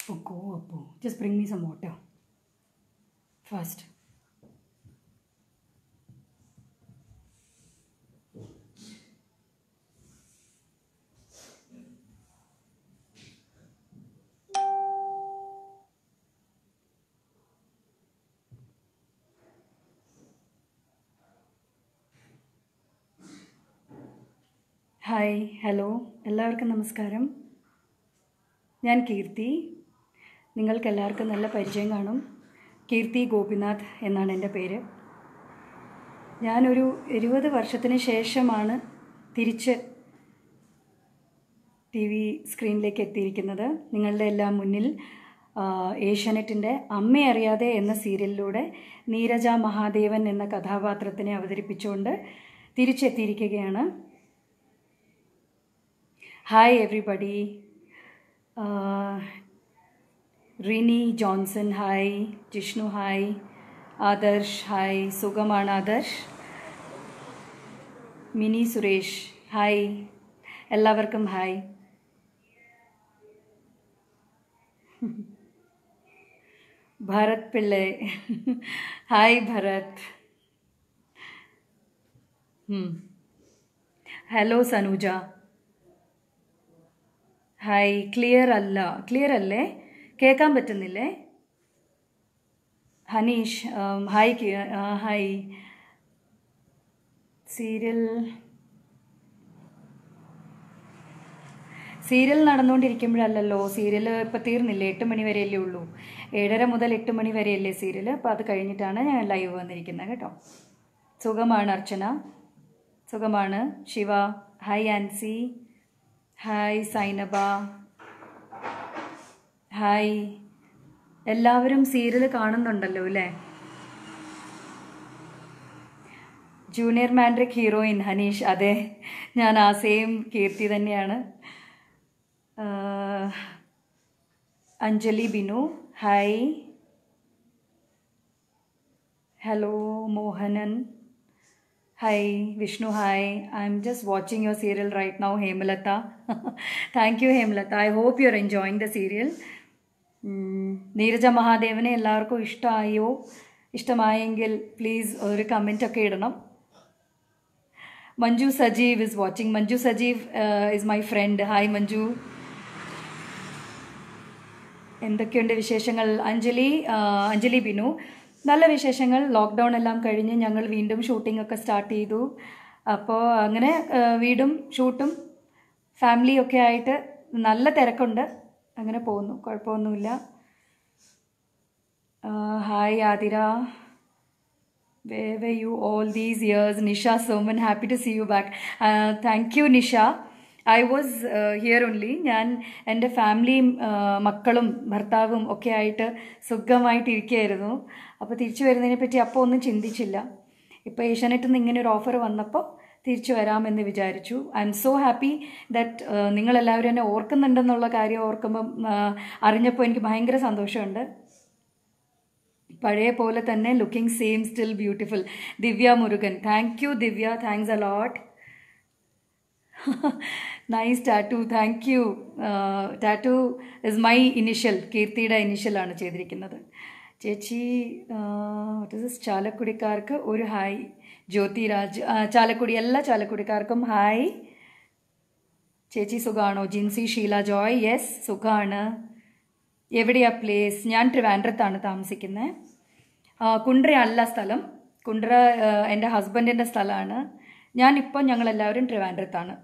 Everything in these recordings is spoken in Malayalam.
Oh, go, Appu. Just bring me some water. First. Hi hello എല്ലാവർക്കും നമസ്കാരം ഞാൻ കീർത്തി നിങ്ങൾക്ക് എല്ലാവർക്കും നല്ല പരിചയം കാണും കീർത്തി ഗോപിനാഥ് എന്നാണ് എൻ്റെ പേര് ഞാനൊരു ഇരുപത് വർഷത്തിന് ശേഷമാണ് തിരിച്ച് ടി വി സ്ക്രീനിലേക്ക് എത്തിയിരിക്കുന്നത് നിങ്ങളുടെ എല്ലാം മുന്നിൽ ആ, ഏഷ്യാനെറ്റിൻ്റെ അമ്മയെ അറിയാതെ എന്ന സീരിയലിലൂടെ നീരജ മഹാദേവൻ എന്ന കഥാപാത്രത്തിനെ അവതരിപ്പിച്ചുകൊണ്ട് തിരിച്ചെത്തിയിരിക്കുകയാണ് hi everybody Rini Johnson hi Jishnu hi Adarsh hi സുഖമാണ് ആദർശ് മിനി സുരേഷ് ഹായ് എല്ലാവർക്കും hi Bharat Pillai hi Bharat hello Sanuja hi clear അല്ല ക്ലിയർ അല്ലേ കേൾക്കാൻ പറ്റുന്നില്ലേ ഹനീഷ് ഉം, ഹായ് കി- ആ, ഹായ് സീരിയൽ സീരിയൽ നടന്നുകൊണ്ടിരിക്കുമ്പോഴല്ലല്ലോ സീരിയൽ ഇപ്പം തീർന്നില്ലേ എട്ട് മണി വരെയല്ലേ ഉള്ളൂ ഏഴര മുതൽ എട്ട് മണി വരെയല്ലേ സീരിയൽ അപ്പോൾ അത് കഴിഞ്ഞിട്ടാണ് ഞാൻ ലൈവ് വന്നിരിക്കുന്നത് കേട്ടോ സുഖമാണ് അർച്ചന സുഖമാണ് Shiva hi Ancy hi Sainaba hi എല്ലാവരും സീരിയൽ കാണുന്നുണ്ടല്ലോ അല്ലേ ജൂനിയർ മാൻഡ്രിക് ഹീറോയിൻ ഹനീഷ് അതെ ഞാൻ ആ സെയിം കീർത്തി തന്നെയാണ് ആഹ്, Anjali Binu hi hello Mohanan hi Vishnu hi I'm just watching your serial right now Hemalatha thank you Hemalatha I hope you are enjoying the serial Neeraja മഹാദേവനെ എല്ലാവർക്കും ഇഷ്ടമായോ ഇഷ്ടമായെങ്കിൽ പ്ലീസ് ഒരു കമൻ്റ് ഒക്കെ ഇടണം Manju Sajeev is watching Manju Sajeev is my friend hi Manju എന്തൊക്കെയുണ്ട് വിശേഷങ്ങൾ അഞ്ജലി ആ, അഞ്ജലി ബിനു നല്ല വിശേഷങ്ങൾ ലോക്ക്ഡൗൺ എല്ലാം കഴിഞ്ഞ് ഞങ്ങൾ വീണ്ടും ഷൂട്ടിംഗ് ഒക്കെ സ്റ്റാർട്ട് ചെയ്തു അപ്പോൾ അങ്ങനെ ആ, വീടും ഷൂട്ടും ഫാമിലിയൊക്കെ ആയിട്ട് നല്ല തിരക്കുണ്ട് അങ്ങനെ പോകുന്നു കുഴപ്പമൊന്നുമില്ല hi Athira Where were you all these years? Nisha Soman, happy to see you back. Uh, thank you, Nisha. I was here only ഞാൻ എൻ്റെ ഫാമിലിയും uh, മക്കളും ഭർത്താവും ഒക്കെ ആയിട്ട് സുഖമായിട്ട് ഇരിക്കുകയായിരുന്നു അപ്പോൾ തിരിച്ചു വരുന്നതിനെ പറ്റി അപ്പോൾ ഒന്നും ചിന്തിച്ചില്ല ഇപ്പോൾ ഏഷ്യാനെറ്റിൽ നിന്ന് ഇങ്ങനെ ഒരു ഓഫർ വന്നപ്പോൾ തിരിച്ചു വരാമെന്ന് വിചാരിച്ചു I'm so happy that നിങ്ങളെല്ലാവരും എന്നെ ഓർക്കുന്നുണ്ടെന്നുള്ള കാര്യം ഓർക്കുമ്പം uh, അറിഞ്ഞപ്പോൾ എനിക്ക് ഭയങ്കര സന്തോഷമുണ്ട് പഴയ പോലെ തന്നെ looking same still beautiful Divya Murugan thank you Divya thanks a lot nice tattoo thank you tattoo is my initial കീർത്തിയുടെ ഇനിഷ്യലാണ് ചെയ്തിരിക്കുന്നത് ചേച്ചി വാട്ട് ഇസ് ചാലക്കുടിക്കാർക്ക് ഒരു ഹായ് ജ്യോതിരാജ് ആ, ചാലക്കുടി എല്ലാ ചാലക്കുടിക്കാർക്കും ഹായ് ചേച്ചി സുഖാണോ ജിൻസി ഷീല ജോയ് യെസ് സുഖാണ് എവിടെയാ പ്ലേസ് ഞാൻ ട്രിവാൻഡ്രത്താണ് താമസിക്കുന്നത് കുണ്ട്ര അല്ല സ്ഥലം കുണ്ട്ര ആ, എൻ്റെ ഹസ്ബൻഡിൻ്റെ സ്ഥലമാണ് ഞാനിപ്പോൾ ഞങ്ങളെല്ലാവരും ട്രിവാൻഡ്രത്താണ്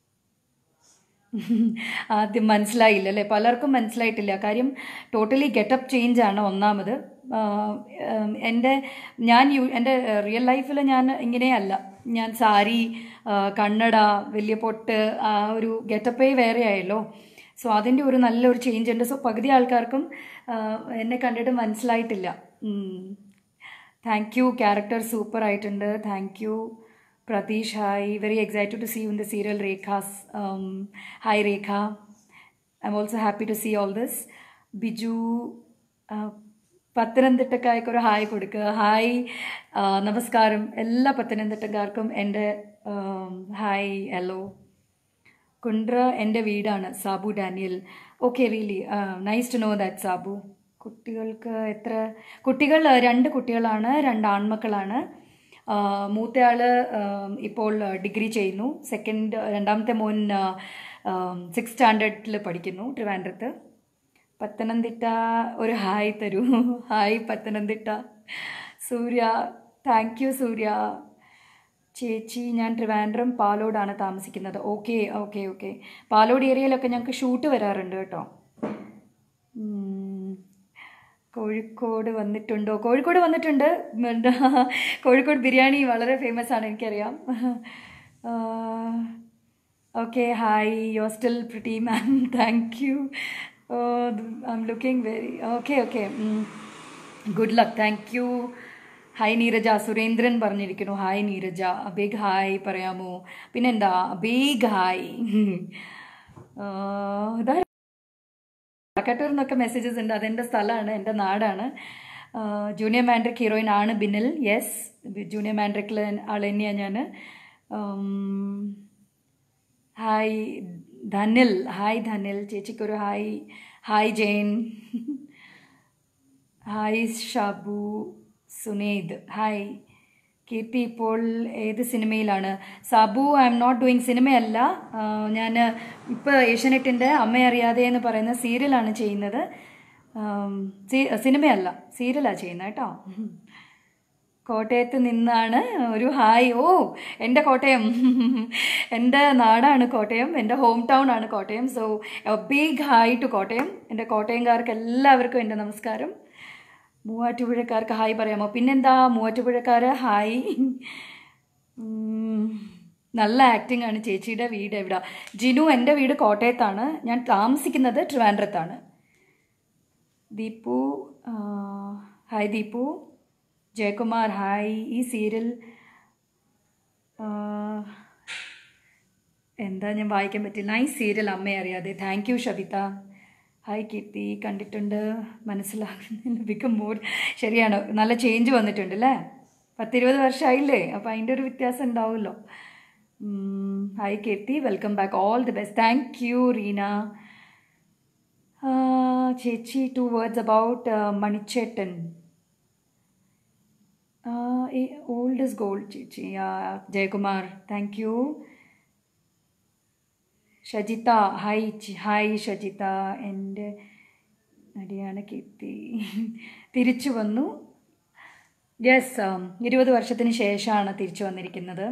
ആദ്യം മനസ്സിലായില്ല അല്ലേ പലർക്കും മനസ്സിലായിട്ടില്ല കാര്യം ടോട്ടലി ഗെറ്റപ്പ് ചേഞ്ച് ആണ് ഒന്നാമത് ആഹ് ഉം, എൻ്റെ ഞാൻ യു എൻ്റെ റിയൽ ലൈഫിൽ ഞാൻ ഇങ്ങനെയല്ല ഞാൻ സാരി ആഹ് കണ്ണട വലിയ പൊട്ട് ആ ഒരു ഗെറ്റപ്പേ വേറെ ആയല്ലോ സോ അതിൻ്റെ ഒരു നല്ലൊരു ചേഞ്ച് ഉണ്ട് സോ പകുതി ആൾക്കാർക്കും ആഹ് എന്നെ കണ്ടിട്ട് മനസ്സിലായിട്ടില്ല താങ്ക് യു ക്യാരക്ടർ സൂപ്പർ ആയിട്ടുണ്ട് thank you Pratheesh hi very excited to see in the serial Rekha's hi Rekha I'm also happy to see all this Biju പത്തനംതിട്ടക്കാർക്ക് ഒരു ഹായ് കൊടുക്കുക ഹായ് ആ, നമസ്കാരം എല്ലാ പത്തനംതിട്ടക്കാർക്കും എൻ്റെ ആം, ഹായ് ഹലോ കുണ്ട്ര എൻ്റെ വീടാണ് Sabu Daniel okay really nice to know that Sabu കുട്ടികൾക്ക് എത്ര കുട്ടികൾ ആ, രണ്ട് കുട്ടികളാണ് രണ്ട് ആൺമക്കളാണ് ആ, മൂത്തയാള് ആ, ഇപ്പോൾ ഡിഗ്രി ചെയ്യുന്നു സെക്കൻഡ് രണ്ടാമത്തെ മോൻ സിക്സ് സ്റ്റാൻഡേർഡിൽ പഠിക്കുന്നു ട്രിവാൻഡ്രത്ത് പത്തനംതിട്ട ഒരു ഹായ് തരൂ hi Pathanamthitta Surya thank you Surya ചേച്ചി ഞാൻ ട്രിവാൻഡ്രം പാലോടാണ് താമസിക്കുന്നത് ഓക്കെ ഓക്കെ ഓക്കെ പാലോട് ഏരിയയിലൊക്കെ ഞങ്ങൾക്ക് ഷൂട്ട് വരാറുണ്ട് കേട്ടോ ഉം. കോഴിക്കോട് വന്നിട്ടുണ്ടോ കോഴിക്കോട് വന്നിട്ടുണ്ട് എന്താ, കോഴിക്കോട് ബിരിയാണി വളരെ ഫേമസ് ആണ് എനിക്കറിയാം okay hi you still pretty ma'am thank you I I'm looking very okay okay good luck thank you hi Neeraja Surendran പറഞ്ഞിരിക്കുന്നു ഹായ് നീരജ ബിഗ് ഹായ് പറയാമോ പിന്നെന്താ ബിഗ് ഹായ് ഇതാ കട്ടൂർ എന്നൊക്കെ മെസ്സേജസ് ഉണ്ട് അതെൻ്റെ സ്ഥലമാണ് എൻ്റെ നാടാണ് ജൂനിയർ മാൻഡ്രിക് ഹീറോയിൻ ആണ് ബിനിൽ യെസ് ജൂനിയർ മാൻഡ്രിക്കിലെ ആൾ തന്നെയാണ് ഞാൻ ഹായ് ധനിൽ ഹായ് ധനിൽ ചേച്ചിക്കൊരു hi hi Jain hi Shabu Sunedh hi Keerthi ഇപ്പോൾ ഏത് സിനിമയിലാണ് Sabu I'm not doing സിനിമയല്ല ഞാൻ ഇപ്പോൾ ഏഷ്യനെറ്റിൻ്റെ അമ്മ അറിയാതെ എന്ന് പറയുന്ന സീരിയലാണ് ചെയ്യുന്നത് ആം, സീ- സിനിമയല്ല സീരിയലാണ് ചെയ്യുന്നത് കേട്ടോ കോട്ടയത്ത് നിന്നാണ് ഒരു ഹായ് ഓ എൻ്റെ കോട്ടയം എൻ്റെ നാടാണ് കോട്ടയം എൻ്റെ ഹോം ടൗൺ ആണ് Kottayam so big hi to Kottayam എൻ്റെ കോട്ടയംകാർക്ക് എല്ലാവർക്കും എൻ്റെ നമസ്കാരം മൂവാറ്റുപുഴക്കാർക്ക് ഹായ് പറയാമോ പിന്നെന്താ മൂവാറ്റുപുഴക്കാർ ഹായ് ഉം, നല്ല ആക്ടിംഗ് ആണ് ചേച്ചിയുടെ വീട് എവിടെ ജിനു എൻ്റെ വീട് കോട്ടയത്താണ് ഞാൻ താമസിക്കുന്നത് ട്രിവാൻഡ്രത്താണ് ദീപു ആ, ഹായ് ദീപു ജയകുമാർ ഹായ് ഈ സീരിയൽ ആ, എന്താ ഞാൻ വായിക്കാൻ പറ്റില്ല നൈസ് സീരിയൽ അമ്മയെ അറിയാതെ thank you Shabitha hi Keerthi കണ്ടിട്ടുണ്ട് മനസ്സിലാകുന്നില്ല ബിക്കം മോർ ശരിയാണ് നല്ല ചേഞ്ച് വന്നിട്ടുണ്ട് അല്ലേ പത്തിരുപത് വർഷമായില്ലേ അപ്പോൾ അതിൻ്റെ ഒരു വ്യത്യാസം ഉണ്ടാവുമല്ലോ ഉം, hi Keerthi welcome back all the best thank you Reena ആ, ചേച്ചി ടു വേർഡ്സ് അബൌട്ട് മണിച്ചേട്ടൻ ഓൾഡ് ഇസ് ഗോൾഡ് ചേച്ചി ആ, Jayakumar thank you Shajitha hi ചി- ഹായ് ഷജിത എൻ്റെ നടിയാണ് കീർത്തി തിരിച്ചു വന്നു യെസ് ഇരുപത് വർഷത്തിന് ശേഷമാണ് തിരിച്ചു വന്നിരിക്കുന്നത്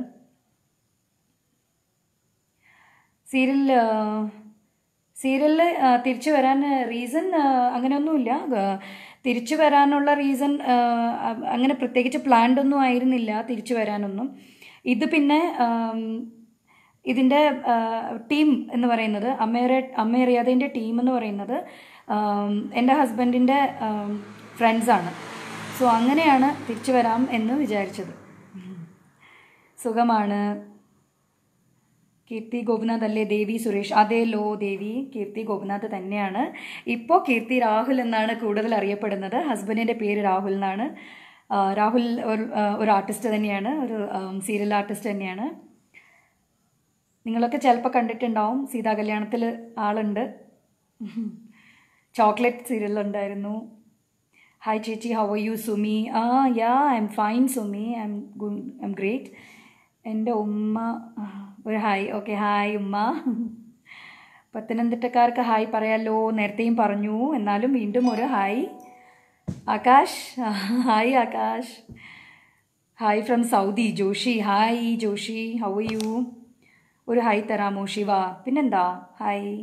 സീരിയൽ സീരിയലിൽ തിരിച്ചു വരാൻ റീസൺ അങ്ങനെയൊന്നുമില്ല ആ, തിരിച്ചു വരാനുള്ള റീസൺ അങ്ങനെ പ്രത്യേകിച്ച് പ്ലാൻഡ് ഒന്നും ആയിരുന്നില്ല തിരിച്ചു വരാനൊന്നും ഇത് പിന്നെ ആം, ഇതിൻ്റെ ടീം എന്ന് പറയുന്നത് അമ്മേറെ അമ്മയറിയാതേൻ്റെ ടീം എന്ന് പറയുന്നത് ആം, എൻ്റെ ഹസ്ബൻഡിൻ്റെ ഫ്രണ്ട്സാണ് സോ അങ്ങനെയാണ് തിരിച്ചു വരാം എന്ന് വിചാരിച്ചത് സുഖമാണ് കീർത്തി ഗോപിനാഥ് അല്ലേ ദേവി സുരേഷ് അതേലോ ദേവി കീർത്തി ഗോപിനാഥ് തന്നെയാണ് ഇപ്പോൾ കീർത്തി രാഹുൽ എന്നാണ് കൂടുതൽ അറിയപ്പെടുന്നത് ഹസ്ബൻഡിൻ്റെ പേര് രാഹുൽ എന്നാണ് ആ, രാഹുൽ ഒരു ആ, ഒരു ആർട്ടിസ്റ്റ് തന്നെയാണ് ഒരു സീരിയൽ ആർട്ടിസ്റ്റ് തന്നെയാണ് നിങ്ങളൊക്കെ ചിലപ്പോൾ കണ്ടിട്ടുണ്ടാവും സീതാ കല്യാണത്തിൽ ആളുണ്ട് ചോക്ലേറ്റ് സീരിയൽ ഉണ്ടായിരുന്നു ഹായ് ചേച്ചി ഹൗ ആർ യു സുമി ആ yeah I'm fine Sumi I'm I'm great എൻ്റെ ഉമ്മ ആ, ഒരു ഹായ് ഓക്കെ ഹായ് ഉമ്മ പത്തനംതിട്ടക്കാർക്ക് ഹായ് പറയാലോ നേരത്തെയും പറഞ്ഞു എന്നാലും വീണ്ടും ഒരു hi Akash hi Akash hi from Saudi Joshi hi Joshi how you ഒരു ഹായ് തരാമോ ശിവ പിന്നെന്താ ഹായ്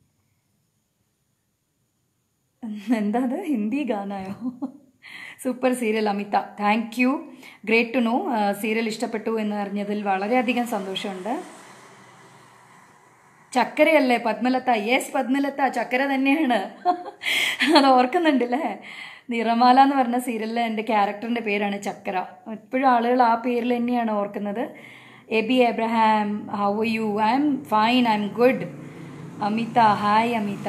എന്താ അത് ഹിന്ദി ഗാനായോ super serial Amitha thank you great to know serial ഇഷ്ടപ്പെട്ടു എന്ന് അറിഞ്ഞതിൽ വളരെയധികം സന്തോഷമുണ്ട് ചക്കരയല്ലേ പത്മലത യെസ് പത്മലത ചക്കര തന്നെയാണ് അത് ഓർക്കുന്നുണ്ടല്ലേ നിറമാല എന്ന് പറഞ്ഞ സീരിയലിലെ എൻ്റെ ക്യാരക്ടറിൻ്റെ പേരാണ് ചക്കര എപ്പോഴും ആളുകൾ ആ പേരിൽ തന്നെയാണ് ഓർക്കുന്നത് Aby Abraham how you I I'm fine I M good Amitha hi Amitha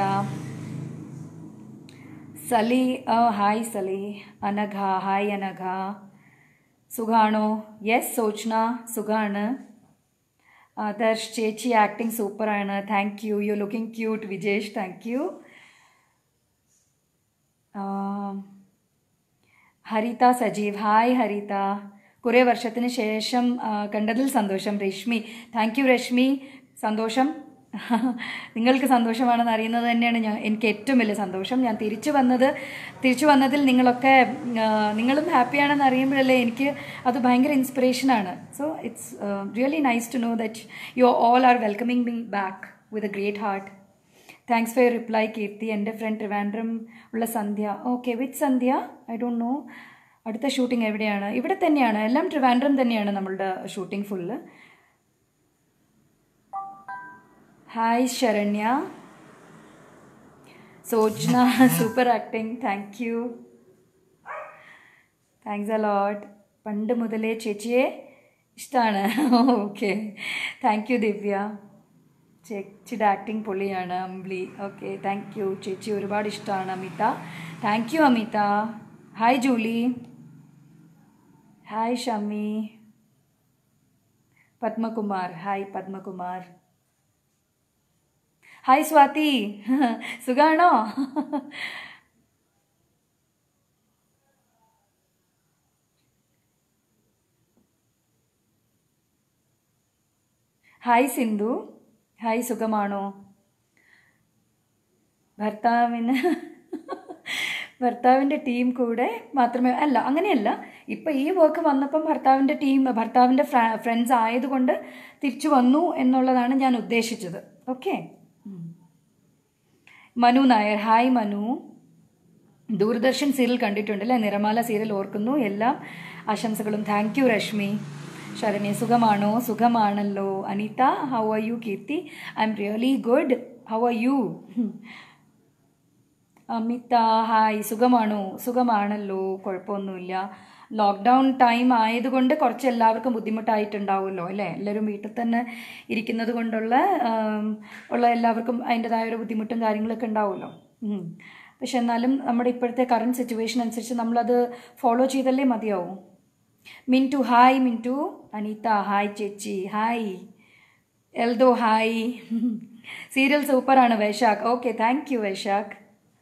Sali ആ, ഹായ് സലി അനഘ ഹായ് അനഘ സുഖാണോ യെസ് സോച്ന സുഖാണ് ആദർശ് ചേച്ചി ആക്ടിങ് സൂപ്പറാണ് thank you you looking cute Vijesh thank you Haritha Sajeev hi Haritha കുറേ വർഷത്തിന് ശേഷം ആ, കണ്ടതിൽ സന്തോഷം രശ്മി താങ്ക് യു രശ്മി സന്തോഷം നിങ്ങൾക്ക് സന്തോഷമാണെന്ന് അറിയുന്നത് തന്നെയാണ് ഞാൻ എനിക്ക് ഏറ്റവും വലിയ സന്തോഷം ഞാൻ തിരിച്ചു വന്നത് തിരിച്ചു വന്നതിൽ നിങ്ങളൊക്കെ ആ, നിങ്ങളും ഹാപ്പിയാണെന്ന് അറിയുമ്പോഴല്ലേ എനിക്ക് അത് ഭയങ്കര ഇൻസ്പിറേഷനാണ് so it's really nice to know that you all are welcoming me back with a great heart thanks for reply Keerthi എൻ്റെ ഫ്രണ്ട് ട്രിവാൻഡ്രം ഉള്ള Sandhya okay with Sandhya I don't know അടുത്ത ഷൂട്ടിംഗ് എവിടെയാണ് ഇവിടെ തന്നെയാണ് എല്ലാം ട്രിവാൻഡ്രം തന്നെയാണ് നമ്മളുടെ shooting full hi Saranya Sojna super acting thank you thanks a lot പണ്ട് മുതലേ ചേച്ചിയെ ഇഷ്ടമാണ് ഓക്കെ താങ്ക് യു ദിവ്യ ചേച്ചിയുടെ ആക്ടിങ് പൊളിയാണ് അമ്പിളി ഓക്കെ താങ്ക് യു ചേച്ചി ഒരുപാട് ഇഷ്ടമാണ് Amitha thank you Amitha hi Julie hi Shami Padmakumar hi Padmakumar hi Swathi സുഖാണോ ഹായ് സിന്ധു ഹായ് സുഖമാണോ ഭർത്താവിന് ഭർത്താവിൻ്റെ ടീം കൂടെ മാത്രമേ അല്ല അങ്ങനെയല്ല ഇപ്പം ഈ വർക്ക് വന്നപ്പം ഭർത്താവിൻ്റെ ടീം ഭർത്താവിൻ്റെ ഫ്രണ്ട്സ് ആയതുകൊണ്ട് തിരിച്ചു വന്നു എന്നുള്ളതാണ് ഞാൻ ഉദ്ദേശിച്ചത് okay Manu Nair hi Manu Doordarshan serial കണ്ടിട്ടുണ്ടല്ലേ നിറമാല സീരിയൽ ഓർക്കുന്നു എല്ലാം ആശംസകളും താങ്ക് യു രശ്മി ശരണ്യ സുഖമാണോ സുഖമാണല്ലോ Anitha how are you Keerthi I M really good how are you Amitha hi സുഖമാണോ സുഖമാണല്ലോ കുഴപ്പമൊന്നുമില്ല ലോക്ക്ഡൗൺ ടൈം ആയതുകൊണ്ട് കുറച്ച് എല്ലാവർക്കും ബുദ്ധിമുട്ടായിട്ടുണ്ടാവുമല്ലോ അല്ലേ എല്ലാവരും വീട്ടിൽ തന്നെ ഇരിക്കുന്നത് കൊണ്ടുള്ള ആം, ഉള്ള എല്ലാവർക്കും അതിൻ്റെതായ ഒരു ബുദ്ധിമുട്ടും കാര്യങ്ങളൊക്കെ ഉണ്ടാവുമല്ലോ ഉം. പക്ഷെ എന്നാലും നമ്മുടെ ഇപ്പോഴത്തെ കറണ്ട് സിറ്റുവേഷൻ അനുസരിച്ച് നമ്മളത് ഫോളോ ചെയ്തല്ലേ മതിയാവും മിൻറ്റു ഹായ് മിൻറ്റു അനീത ഹായ് ചേച്ചി ഹായ് എൽദോ ഹായ് സീരിയൽ സൂപ്പറാണ് Vaisakh okay thank you Vaisakh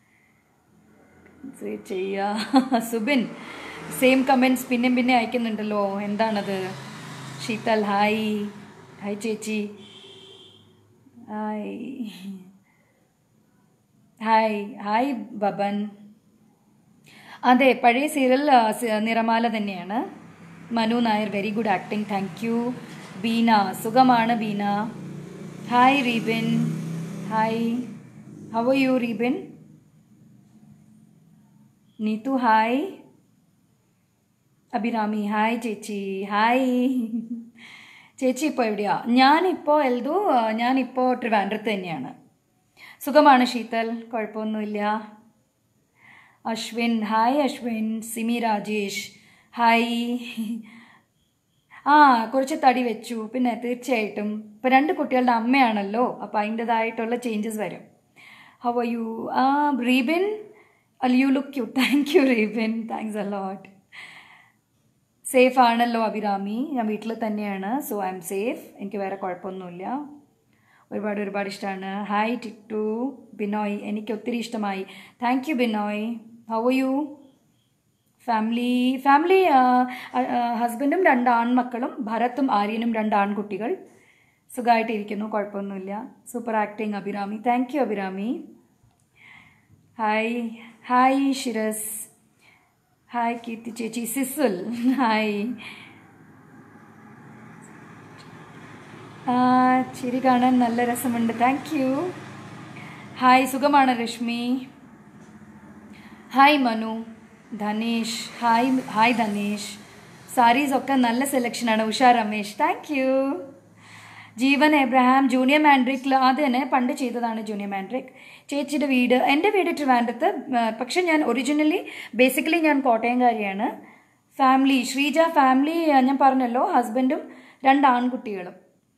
ചെയ്യുക സുബിൻ സെയിം കമൻറ്റ്സ് പിന്നെയും പിന്നെ അയക്കുന്നുണ്ടല്ലോ എന്താണത് ശീതൽ ഹായ് ഹായ് ചേച്ചി ഹായ് ഹായ് ഹായ് ബബൻ അതെ പഴയ സീരിയൽ ആ, സി- നിറമാല തന്നെയാണ് Manu Nair very good acting thank you Beena സുഖമാണ് Beena hi Rebin hi how are you Rebin Neethu hi Abhirami hi ചേച്ചി ഹായ് ചേച്ചി ഇപ്പോൾ എവിടെയാ ഞാനിപ്പോൾ എൽദു ആ, ഞാനിപ്പോൾ ട്രിവാൻഡ്രത്ത് തന്നെയാണ് സുഖമാണ് ശീതൽ കുഴപ്പമൊന്നുമില്ല അശ്വിൻ ഹായ് അശ്വിൻ സിമി രാജേഷ് ഹായ് ആ കുറച്ച് തടി വെച്ചു പിന്നെ തീർച്ചയായിട്ടും ഇപ്പം രണ്ട് കുട്ടികളുടെ അമ്മയാണല്ലോ അപ്പോൾ അതിൻ്റെതായിട്ടുള്ള ചേഞ്ചസ് വരും ഹൗ ആർ യു ആ റീബിൻ അൽ you look cute thank you Rebin thanks a lot safe ആണല്ലോ അഭിരാമി ഞാൻ വീട്ടിൽ തന്നെയാണ് സോ ഐ എം സേഫ് എനിക്ക് വേറെ കുഴപ്പമൊന്നുമില്ല ഒരുപാട് ഒരുപാട് ഇഷ്ടമാണ് ഹായ് ടിറ്റു ബിനോയ് എനിക്ക് ഒത്തിരി ഇഷ്ടമായി thank you Binoy how are you family family ഹസ്ബൻഡും രണ്ട് ആൺമക്കളും ഭരത്തും ആര്യനും രണ്ട് ആൺകുട്ടികൾ സുഖമായിട്ടിരിക്കുന്നു കുഴപ്പമൊന്നുമില്ല super acting Abhirami thank you Abhirami hi hi Shiras hi Keerthi ചേച്ചി സിസുൽ ഹായ് ആ ചിരി കാണാൻ നല്ല രസമുണ്ട് താങ്ക് യു ഹായ് സുഖമാണ് Reshmi hi Manu Dhanesh hi hi Dhanesh saris ഒക്കെ നല്ല സെലക്ഷനാണ് Usha Ramesh thank you Jeevan Abraham Junior മാൻഡ്രിക്കിൽ അത് തന്നെ പണ്ട് ചെയ്തതാണ് ജൂനിയർ മാൻഡ്രിക് ചേച്ചിയുടെ വീട് എൻ്റെ വീട് ട്രിവാൻഡ്രത്ത് ആ, പക്ഷെ ഞാൻ ഒറിജിനലി ബേസിക്കലി ഞാൻ കോട്ടയംകാരിയാണ് ഫാമിലി ശ്രീജ ഫാമിലി ആ, ഞാൻ പറഞ്ഞല്ലോ ഹസ്ബൻഡും രണ്ട് ആൺകുട്ടികളും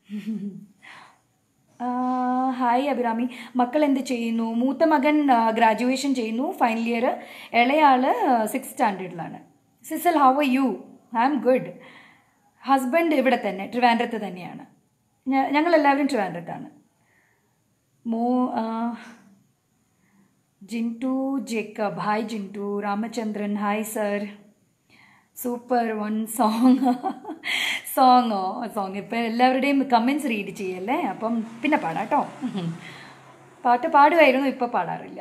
ആ, ഹായ് അഭിരാമി മക്കൾ എന്ത് ചെയ്യുന്നു മൂത്ത മകൻ ഗ്രാജുവേഷൻ ചെയ്യുന്നു ഫൈനൽ ഇയർ ഇളയാള് സിക്സ് സ്റ്റാൻഡേർഡിലാണ് Sisal how are you I am good husband ഇവിടെ തന്നെ ട്രിവാൻഡ്രത്ത് തന്നെയാണ് ഞ- ഞങ്ങളെല്ലാവരും ട്രിവാൻഡ്രത്താണ് മോ ആ, Jintu Jacob hi Jintu Ramachandran hi sir super one song സോങ്ങോ സോങ് ഇപ്പം എല്ലാവരുടെയും കമൻസ് റീഡ് ചെയ്യല്ലേ അപ്പം പിന്നെ പാടാം കേട്ടോ പാട്ട് പാടുമായിരുന്നു ഇപ്പം പാടാറില്ല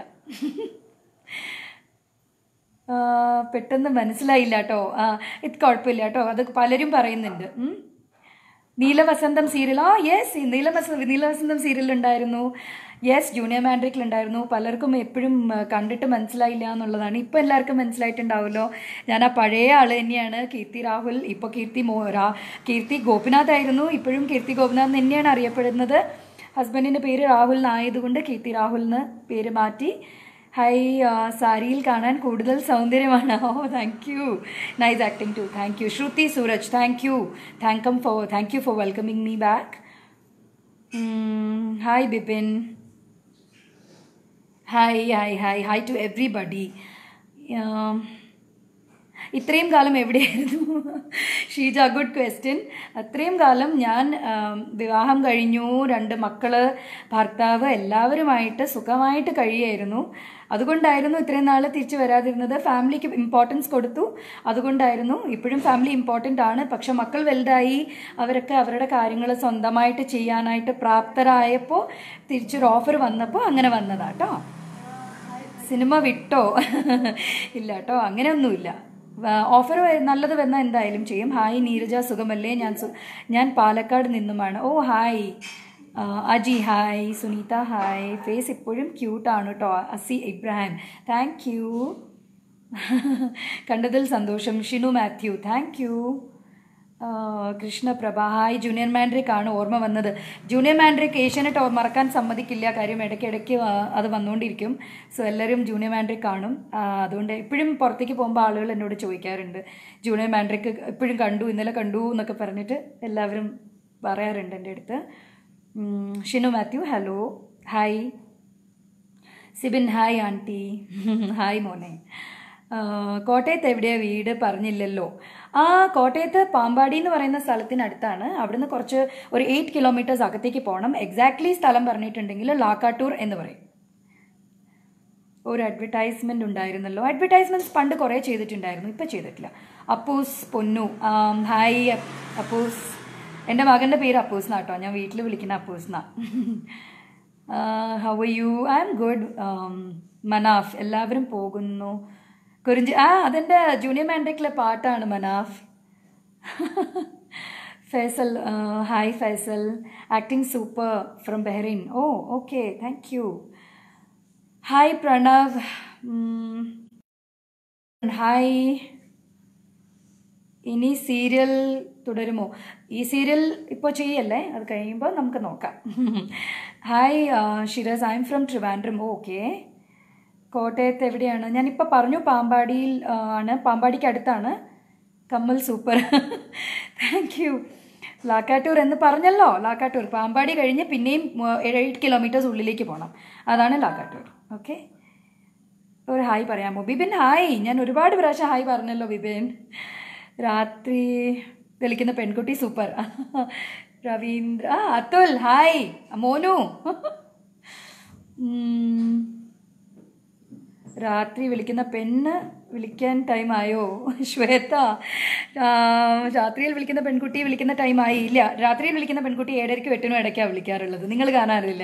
ആ, പെട്ടെന്ന് മനസ്സിലായില്ല കേട്ടോ ആ ഇത് കുഴപ്പമില്ല കേട്ടോ അത് പലരും പറയുന്നുണ്ട് ഉം. നീലവസന്തം സീരിയൽ ആ യെസ് നീലവസ നീലവസന്തം സീരിയൽ ഉണ്ടായിരുന്നു യെസ് ജൂനിയർ മാൻഡ്രിക്കിൽ ഉണ്ടായിരുന്നു പലർക്കും എപ്പോഴും ആ, കണ്ടിട്ട് മനസ്സിലായില്ല എന്നുള്ളതാണ് ഇപ്പം എല്ലാവർക്കും മനസ്സിലായിട്ടുണ്ടാവുമല്ലോ ഞാൻ ആ പഴയ ആൾ തന്നെയാണ് കീർത്തി രാഹുൽ ഇപ്പോൾ കീർത്തി മോ രാ കീർത്തി ഗോപിനാഥ് ആയിരുന്നു ഇപ്പോഴും കീർത്തി ഗോപിനാഥ് തന്നെയാണ് അറിയപ്പെടുന്നത് ഹസ്ബൻഡിൻ്റെ പേര് രാഹുൽ എന്നായതുകൊണ്ട് കീർത്തി രാഹുൽ എന്ന് പേര് മാറ്റി ഹൈ ആ, സാരിയിൽ കാണാൻ കൂടുതൽ സൗന്ദര്യമാണ് ഓ thank you nice acting too thank you Shruthi Sooraj thank you thank for thank you for welcoming me back hi Bipin hi hi hi hi to everybody ഇത്രയും കാലം എവിടെയായിരുന്നു ഷീജ ഗുഡ് ക്വസ്റ്റ്യൻ അത്രയും കാലം ഞാൻ ആം, വിവാഹം കഴിഞ്ഞു രണ്ട് മക്കള് ഭർത്താവ് എല്ലാവരുമായിട്ട് സുഖമായിട്ട് കഴിയായിരുന്നു അതുകൊണ്ടായിരുന്നു ഇത്രയും നാൾ തിരിച്ചു വരാതിരുന്നത് ഫാമിലിക്ക് ഇമ്പോർട്ടൻസ് കൊടുത്തു അതുകൊണ്ടായിരുന്നു ഇപ്പോഴും ഫാമിലി ഇമ്പോർട്ടൻ്റ് ആണ് പക്ഷെ മക്കൾ വലുതായി അവരൊക്കെ അവരുടെ കാര്യങ്ങൾ സ്വന്തമായിട്ട് ചെയ്യാനായിട്ട് പ്രാപ്തരായപ്പോൾ തിരിച്ചൊരു ഓഫർ വന്നപ്പോൾ അങ്ങനെ വന്നതാട്ടോ സിനിമ വിട്ടോ ഇല്ല കേട്ടോ അങ്ങനെയൊന്നുമില്ല ഓഫർ നല്ലത് വന്നാൽ എന്തായാലും ചെയ്യും ഹായ് നീരജ സുഖമല്ലേ ഞാൻ സു ഞാൻ പാലക്കാട് നിന്നുമാണ് ഓ ഹായ് ആ, Aji hi Suneetha hi face ഇപ്പോഴും ക്യൂട്ടാണ് കേട്ടോ അസി ഇബ്രാഹിം താങ്ക് യു കണ്ടതിൽ സന്തോഷം Shinu Mathew thank you Krishnaprabha hi Junior Mandrake ആണ് ഓർമ്മ വന്നത് ജൂനിയർ മാൻഡ്രിക് ഏഷ്യാനെറ്റ് ഓ- മറക്കാൻ സമ്മതിക്കില്ല കാര്യം ഇടയ്ക്കിടയ്ക്ക് ആ, അത് വന്നുകൊണ്ടിരിക്കും സോ എല്ലാവരും ജൂനിയർ മാൻഡ്രിക് കാണും ആ, അതുകൊണ്ട് എപ്പോഴും പുറത്തേക്ക് പോകുമ്പോൾ ആളുകൾ എന്നോട് ചോദിക്കാറുണ്ട് ജൂനിയർ മാൻഡ്രിക് എപ്പോഴും കണ്ടു ഇന്നലെ കണ്ടു എന്നൊക്കെ പറഞ്ഞിട്ട് എല്ലാവരും പറയാറുണ്ട് എൻ്റെ അടുത്ത് ഉം, Shinu Mathew hello hi Sibin hi aunty ഹായ് മോനെ ആ, കോട്ടയത്ത് എവിടെയാ വീട് പറഞ്ഞില്ലല്ലോ ആ കോട്ടയത്ത് പാമ്പാടി എന്ന് പറയുന്ന സ്ഥലത്തിനടുത്താണ് അവിടുന്ന് കുറച്ച് ഒരു എയ്റ്റ് കിലോമീറ്റേഴ്സ് അകത്തേക്ക് പോകണം എക്സാക്ട്ലി സ്ഥലം പറഞ്ഞിട്ടുണ്ടെങ്കിൽ ലാക്കാട്ടൂർ എന്ന് പറയും ഒരു അഡ്വർടൈസ്മെൻ്റ് ഉണ്ടായിരുന്നല്ലോ അഡ്വർടൈസ്മെൻറ്റ്സ് പണ്ട് കുറേ ചെയ്തിട്ടുണ്ടായിരുന്നു ഇപ്പം ചെയ്തിട്ടില്ല അപ്പൂസ് പൊന്നു ആം, ഹായ് അപ്പൂസ് എൻ്റെ മകൻ്റെ പേര് അപ്പൂസ് എന്നാട്ടോ ഞാൻ വീട്ടിൽ വിളിക്കുന്ന അപ്പൂസ് എന്നാ how you I M good Manaf എല്ലാവരും പോകുന്നു കുറിഞ്ചി ആ അതെൻ്റെ ജൂനിയർ മാൻഡ്രിക്കിലെ പാട്ടാണ് Manaf Faisal hi Faisal acting super from Bahrain ഓ okay thank you hi Pranav hi ഇനി സീരിയൽ തുടരുമോ ഈ സീരിയൽ ഇപ്പോൾ ചെയ്യല്ലേ അത് കഴിയുമ്പോൾ നമുക്ക് നോക്കാം hi Shiras I M from Trivandrum okay കോട്ടയത്ത് എവിടെയാണ് ഞാനിപ്പോൾ പറഞ്ഞു പാമ്പാടിയിൽ ആ, ആണ് പാമ്പാടിക്ക് അടുത്താണ് കമ്മൽ സൂപ്പർ താങ്ക് യു ലാക്കാട്ടൂർ എന്ന് പറഞ്ഞല്ലോ ലാക്കാട്ടൂർ പാമ്പാടി കഴിഞ്ഞ് പിന്നെയും എയ്റ്റ് കിലോമീറ്റേഴ്സ് ഉള്ളിലേക്ക് പോകണം അതാണ് ലാക്കാട്ടൂർ ഓക്കെ ഒരു ഹായ് പറയാമോ ബിബിൻ ഹായ് ഞാൻ ഒരുപാട് പ്രാവശ്യം ഹായ് പറഞ്ഞല്ലോ ബിബിൻ രാത്രി വിളിക്കുന്ന പെൺകുട്ടി സൂപ്പർ രവീന്ദ്ര ആ അതുൽ ഹായ് മോനു ഉം. രാത്രി വിളിക്കുന്ന പെണ്ണ് വിളിക്കാൻ ടൈമായോ ശ്വേത ആ, രാത്രിയിൽ വിളിക്കുന്ന പെൺകുട്ടി വിളിക്കുന്ന ടൈമായി ഇല്ല രാത്രിയിൽ വിളിക്കുന്ന പെൺകുട്ടി ഏഴരയ്ക്കും എട്ടിനും ഇടയ്ക്കാണ് വിളിക്കാറുള്ളത് നിങ്ങൾ കാണാറില്ലേ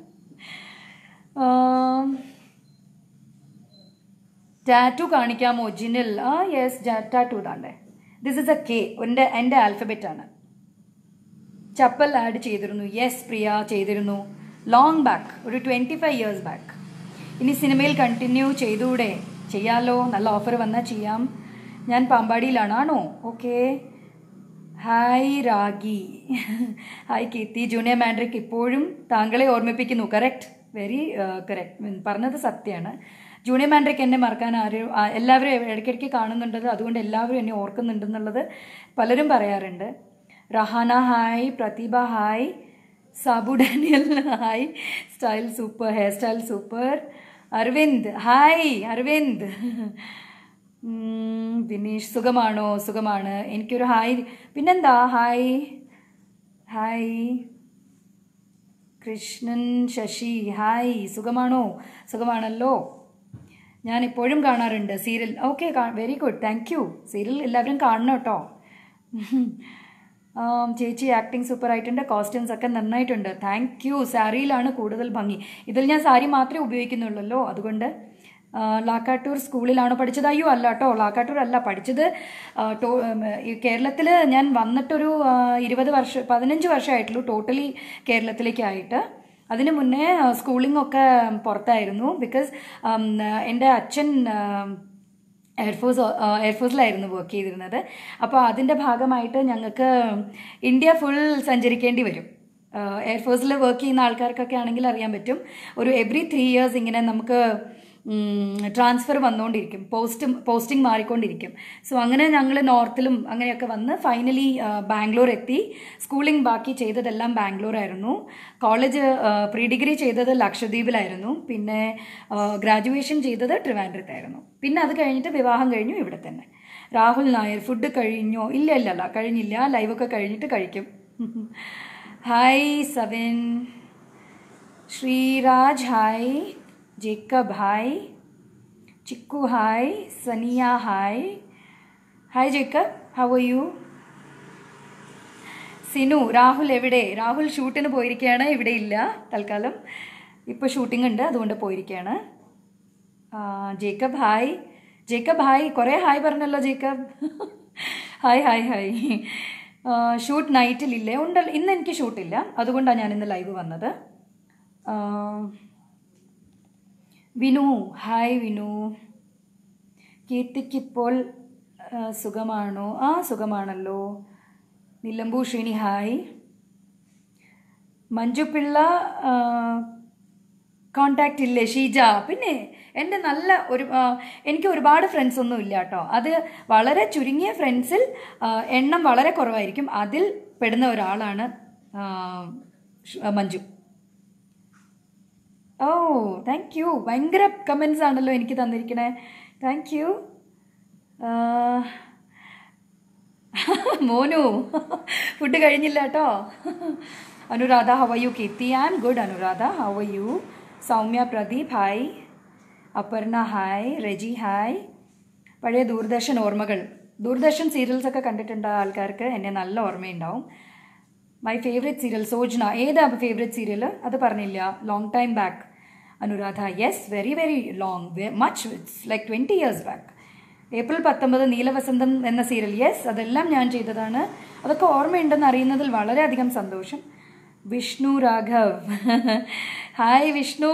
ടാറ്റു കാണിക്കാമോ ജിനിൽ ആ യെസ് ടാറ്റു താണ്ടേ ദിസ് ഇസ് എ കെ എൻ്റെ എൻ്റെ ആൽഫബറ്റ് ആണ് ചപ്പൽ ആഡ് ചെയ്തിരുന്നു യെസ് പ്രിയ ചെയ്തിരുന്നു ലോങ് ബാക്ക് ഒരു ട്വൻറ്റി ഫൈവ് ഇയേഴ്സ് ബാക്ക് ഇനി സിനിമയിൽ കണ്ടിന്യൂ ചെയ്തുകൂടെ ചെയ്യാലോ നല്ല ഓഫർ വന്നാൽ ചെയ്യാം ഞാൻ പാമ്പാടിയിലാണ് ആണോ okay hi Ragi hi Keerthi junior Mandrake ഇപ്പോഴും താങ്കളെ ഓർമ്മിപ്പിക്കുന്നു കറക്റ്റ് വെരി കറക്റ്റ് പറഞ്ഞത് സത്യമാണ് ജൂനിയർ മാൻഡ്രിക് എന്നെ മറക്കാൻ ആരും ആ, എല്ലാവരും ഇടയ്ക്കിടയ്ക്ക് കാണുന്നുണ്ടത് അതുകൊണ്ട് എല്ലാവരും എന്നെ ഓർക്കുന്നുണ്ടെന്നുള്ളത് പലരും പറയാറുണ്ട് Rahana hi Prathibha hi Sabu Daniel hi style super hair style super Aravind hi Aravind ഉം, വിനീഷ് സുഖമാണോ സുഖമാണ് എനിക്കൊരു ഹായ് പിന്നെന്താ hi hi Krishnan Sasi hi സുഖമാണോ സുഖമാണല്ലോ ഞാൻ എപ്പോഴും കാണാറുണ്ട് serial okay very good thank you serial എല്ലാവരും കാണണം കേട്ടോ ആം, ചേച്ചി ആക്ടിങ് സൂപ്പർ ആയിട്ടുണ്ട് കോസ്റ്റ്യൂംസ് ഒക്കെ നന്നായിട്ടുണ്ട് താങ്ക് യു സാരിയിലാണ് കൂടുതൽ ഭംഗി ഇതിൽ ഞാൻ സാരി മാത്രമേ ഉപയോഗിക്കുന്നുള്ളല്ലോ അതുകൊണ്ട് ആ, ലാക്കാട്ടൂർ സ്കൂളിലാണോ പഠിച്ചത് അയ്യോ അല്ല കേട്ടോ ലാക്കാട്ടൂർ അല്ല പഠിച്ചത് ആ, ടോ ഈ കേരളത്തിൽ ഞാൻ വന്നിട്ടൊരു ആ, ഇരുപത് വർഷം പതിനഞ്ച് വർഷമായിട്ടുള്ളൂ ടോട്ടലി കേരളത്തിലേക്കായിട്ട് അതിന് മുന്നേ സ്കൂളിംഗ് ഒക്കെ പുറത്തായിരുന്നു ബിക്കോസ് എൻ്റെ അച്ഛൻ ആം, എയർഫോഴ്സ് എയർഫോഴ്സിലായിരുന്നു വർക്ക് ചെയ്തിരുന്നത് അപ്പോൾ അതിൻ്റെ ഭാഗമായിട്ട് ഞങ്ങൾക്ക് ഇന്ത്യ ഫുൾ സഞ്ചരിക്കേണ്ടി വരും എയർഫോഴ്സിൽ വർക്ക് ചെയ്യുന്ന ആൾക്കാർക്കൊക്കെ ആണെങ്കിൽ അറിയാൻ പറ്റും ഒരു എവറി ത്രീ ഇയേഴ്സ് ഇങ്ങനെ നമുക്ക് ട്രാൻസ്ഫർ വന്നുകൊണ്ടിരിക്കും പോസ്റ്റ് പോസ്റ്റിംഗ് മാറിക്കൊണ്ടിരിക്കും സോ അങ്ങനെ ഞങ്ങൾ നോർത്തിലും അങ്ങനെയൊക്കെ വന്ന് ഫൈനലി ബാംഗ്ലൂർ എത്തി സ്കൂളിംഗ് ബാക്കി ചെയ്തതെല്ലാം ബാംഗ്ലൂർ ആയിരുന്നു കോളേജ് പ്രീ ഡിഗ്രി ചെയ്തത് ലക്ഷദ്വീപിലായിരുന്നു പിന്നെ ഗ്രാജുവേഷൻ ചെയ്തത് ട്രിവാൻഡ്രത്തായിരുന്നു പിന്നെ അത് കഴിഞ്ഞിട്ട് വിവാഹം കഴിഞ്ഞു ഇവിടെ തന്നെ രാഹുൽ നായർ ഫുഡ് കഴിഞ്ഞോ ഇല്ല ഇല്ല അല്ല കഴിഞ്ഞില്ല ലൈവൊക്കെ കഴിഞ്ഞിട്ട് കഴിക്കും hi Savin Sreeraj hi Jacob hi Chikku hi Saniya hi hi Jacob how are you Sinu Rahul എവിടെ രാഹുൽ ഷൂട്ടിന് പോയിരിക്കുകയാണ് ഇവിടെ ഇല്ല തൽക്കാലം ഇപ്പോൾ ഷൂട്ടിംഗ് ഉണ്ട് അതുകൊണ്ട് പോയിരിക്കുകയാണ് ആ, ജേക്കബ് ഹായ് ജേക്കബ് ഹായ് കുറേ ഹായ് പറഞ്ഞല്ലോ ജേക്കബ് ഹായ് ഹായ് ഹായ് ആ, ഷൂട്ട് നൈറ്റിലില്ലേ ഉണ്ടല്ലോ ഇന്ന് എനിക്ക് ഷൂട്ടില്ല അതുകൊണ്ടാണ് ഞാൻ ഇന്ന് ലൈവ് വന്നത് ആ, വിനു ഹായ് വിനു കീർത്തിക്കിപ്പോൾ ആ, സുഖമാണോ ആ സുഖമാണല്ലോ നിലമ്പൂ ശ്രീനി ഹായ് മഞ്ജുപിള്ള കോണ്ടാക്റ്റ് ഇല്ലേ ഷീജ പിന്നെ എൻ്റെ നല്ല ഒരു ആ, എനിക്ക് ഒരുപാട് ഫ്രണ്ട്സ് ഒന്നും ഇല്ല കേട്ടോ അത് വളരെ ചുരുങ്ങിയ ഫ്രണ്ട്സിൽ ആ, എണ്ണം വളരെ കുറവായിരിക്കും അതിൽ പെടുന്ന ഒരാളാണ് ആ, ഷ്- ആ, മഞ്ജു ഓ താങ്ക് യു ഭയങ്കര കമൻസ് ആണല്ലോ എനിക്ക് തന്നിരിക്കണേ താങ്ക് യു മോനു ഫുഡ് കഴിഞ്ഞില്ല കേട്ടോ Anuradha how are you Keerthi I am good Anuradha how are you Soumya Pradeep hi Aparna hi Reji hi പഴയ ദൂരദർശൻ ഓർമ്മകൾ ദൂരദർശൻ സീരിയൽസ് ഒക്കെ കണ്ടിട്ടുണ്ട ആൾക്കാർക്ക് എന്നെ നല്ല ഓർമ്മയുണ്ടാവും മൈ ഫേവറേറ്റ് സീരിയൽ സോജ്ന ഏതാ ഫേവറേറ്റ് സീരിയൽ അത് പറഞ്ഞില്ല long time back Anuradha yes very very long much it's like twenty years back April പത്തൊമ്പത് നീലവസന്തം എന്ന സീരിയൽ യെസ് അതെല്ലാം ഞാൻ ചെയ്തതാണ് അതൊക്കെ ഓർമ്മയുണ്ടെന്ന് അറിയുന്നതിൽ വളരെയധികം സന്തോഷം വിഷ്ണു രാഘവ് ഹായ് വിഷ്ണു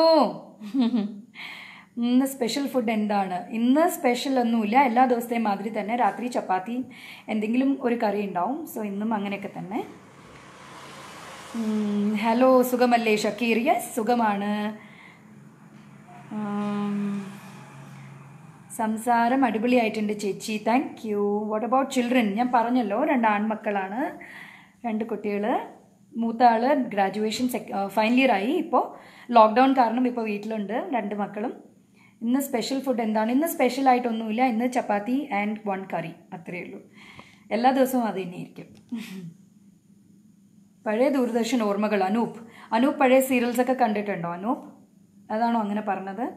ഇന്ന് സ്പെഷ്യൽ ഫുഡ് എന്താണ് ഇന്ന് സ്പെഷ്യൽ ഒന്നുമില്ല എല്ലാ ദിവസത്തെയും മാതിരി തന്നെ രാത്രി ചപ്പാത്തി എന്തെങ്കിലും ഒരു കറി ഉണ്ടാവും സോ ഇന്നും അങ്ങനെയൊക്കെ തന്നെ ഉം, ഹലോ സുഖമല്ലേ ഷക്കീർ യെസ് സുഖമാണ് ഉം, സംസാരം അടിപൊളിയായിട്ടുണ്ട് ചേച്ചി thank you what about children ഞാൻ പറഞ്ഞല്ലോ രണ്ട് ആൺമക്കളാണ് രണ്ട് കുട്ടികൾ മൂത്ത ആള് ഗ്രാജുവേഷൻ സെക് ഫൈനൽ ഇയർ ആയി ഇപ്പോൾ ലോക്ക്ഡൗൺ കാരണം ഇപ്പോൾ വീട്ടിലുണ്ട് രണ്ട് മക്കളും ഇന്ന് സ്പെഷ്യൽ ഫുഡ് എന്താണ് ഇന്ന് സ്പെഷ്യൽ ആയിട്ടൊന്നുമില്ല ഇന്ന് ചപ്പാത്തി ആൻഡ് വൺ കറി അത്രയേ ഉള്ളൂ എല്ലാ ദിവസവും അത് തന്നെയായിരിക്കും പഴയ ദൂരദർശൻ ഓർമ്മകൾ അനൂപ് അനൂപ് പഴയ സീരിയൽസ് ഒക്കെ കണ്ടിട്ടുണ്ടോ അനൂപ് അതാണോ അങ്ങനെ പറഞ്ഞത്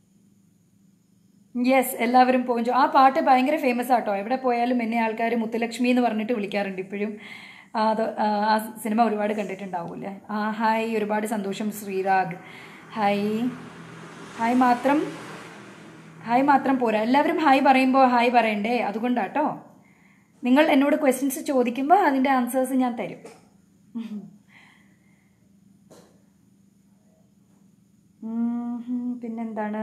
യെസ് എല്ലാവരും പോഞ്ചു ആ പാട്ട് ഭയങ്കര ഫേമസ് ആട്ടോ എവിടെ പോയാലും എന്നെ ആൾക്കാർ മുത്തുലക്ഷ്മി എന്ന് പറഞ്ഞിട്ട് വിളിക്കാറുണ്ട് ഇപ്പോഴും ആ, അത് ആ ആ സിനിമ ഒരുപാട് കണ്ടിട്ടുണ്ടാവൂലേ ആ ഹായ് ഒരുപാട് സന്തോഷം ശ്രീരാഗ് ഹായ് ഹായ് മാത്രം ഹായ് മാത്രം പോരാ എല്ലാവരും ഹായ് പറയുമ്പോൾ ഹായ് പറയണ്ടേ അതുകൊണ്ടാട്ടോ നിങ്ങൾ എന്നോട് ക്വസ്റ്റ്യൻസ് ചോദിക്കുമ്പോൾ അതിൻ്റെ ആൻസേഴ്സ് ഞാൻ തരും ഉം, ഹും, പിന്നെന്താണ്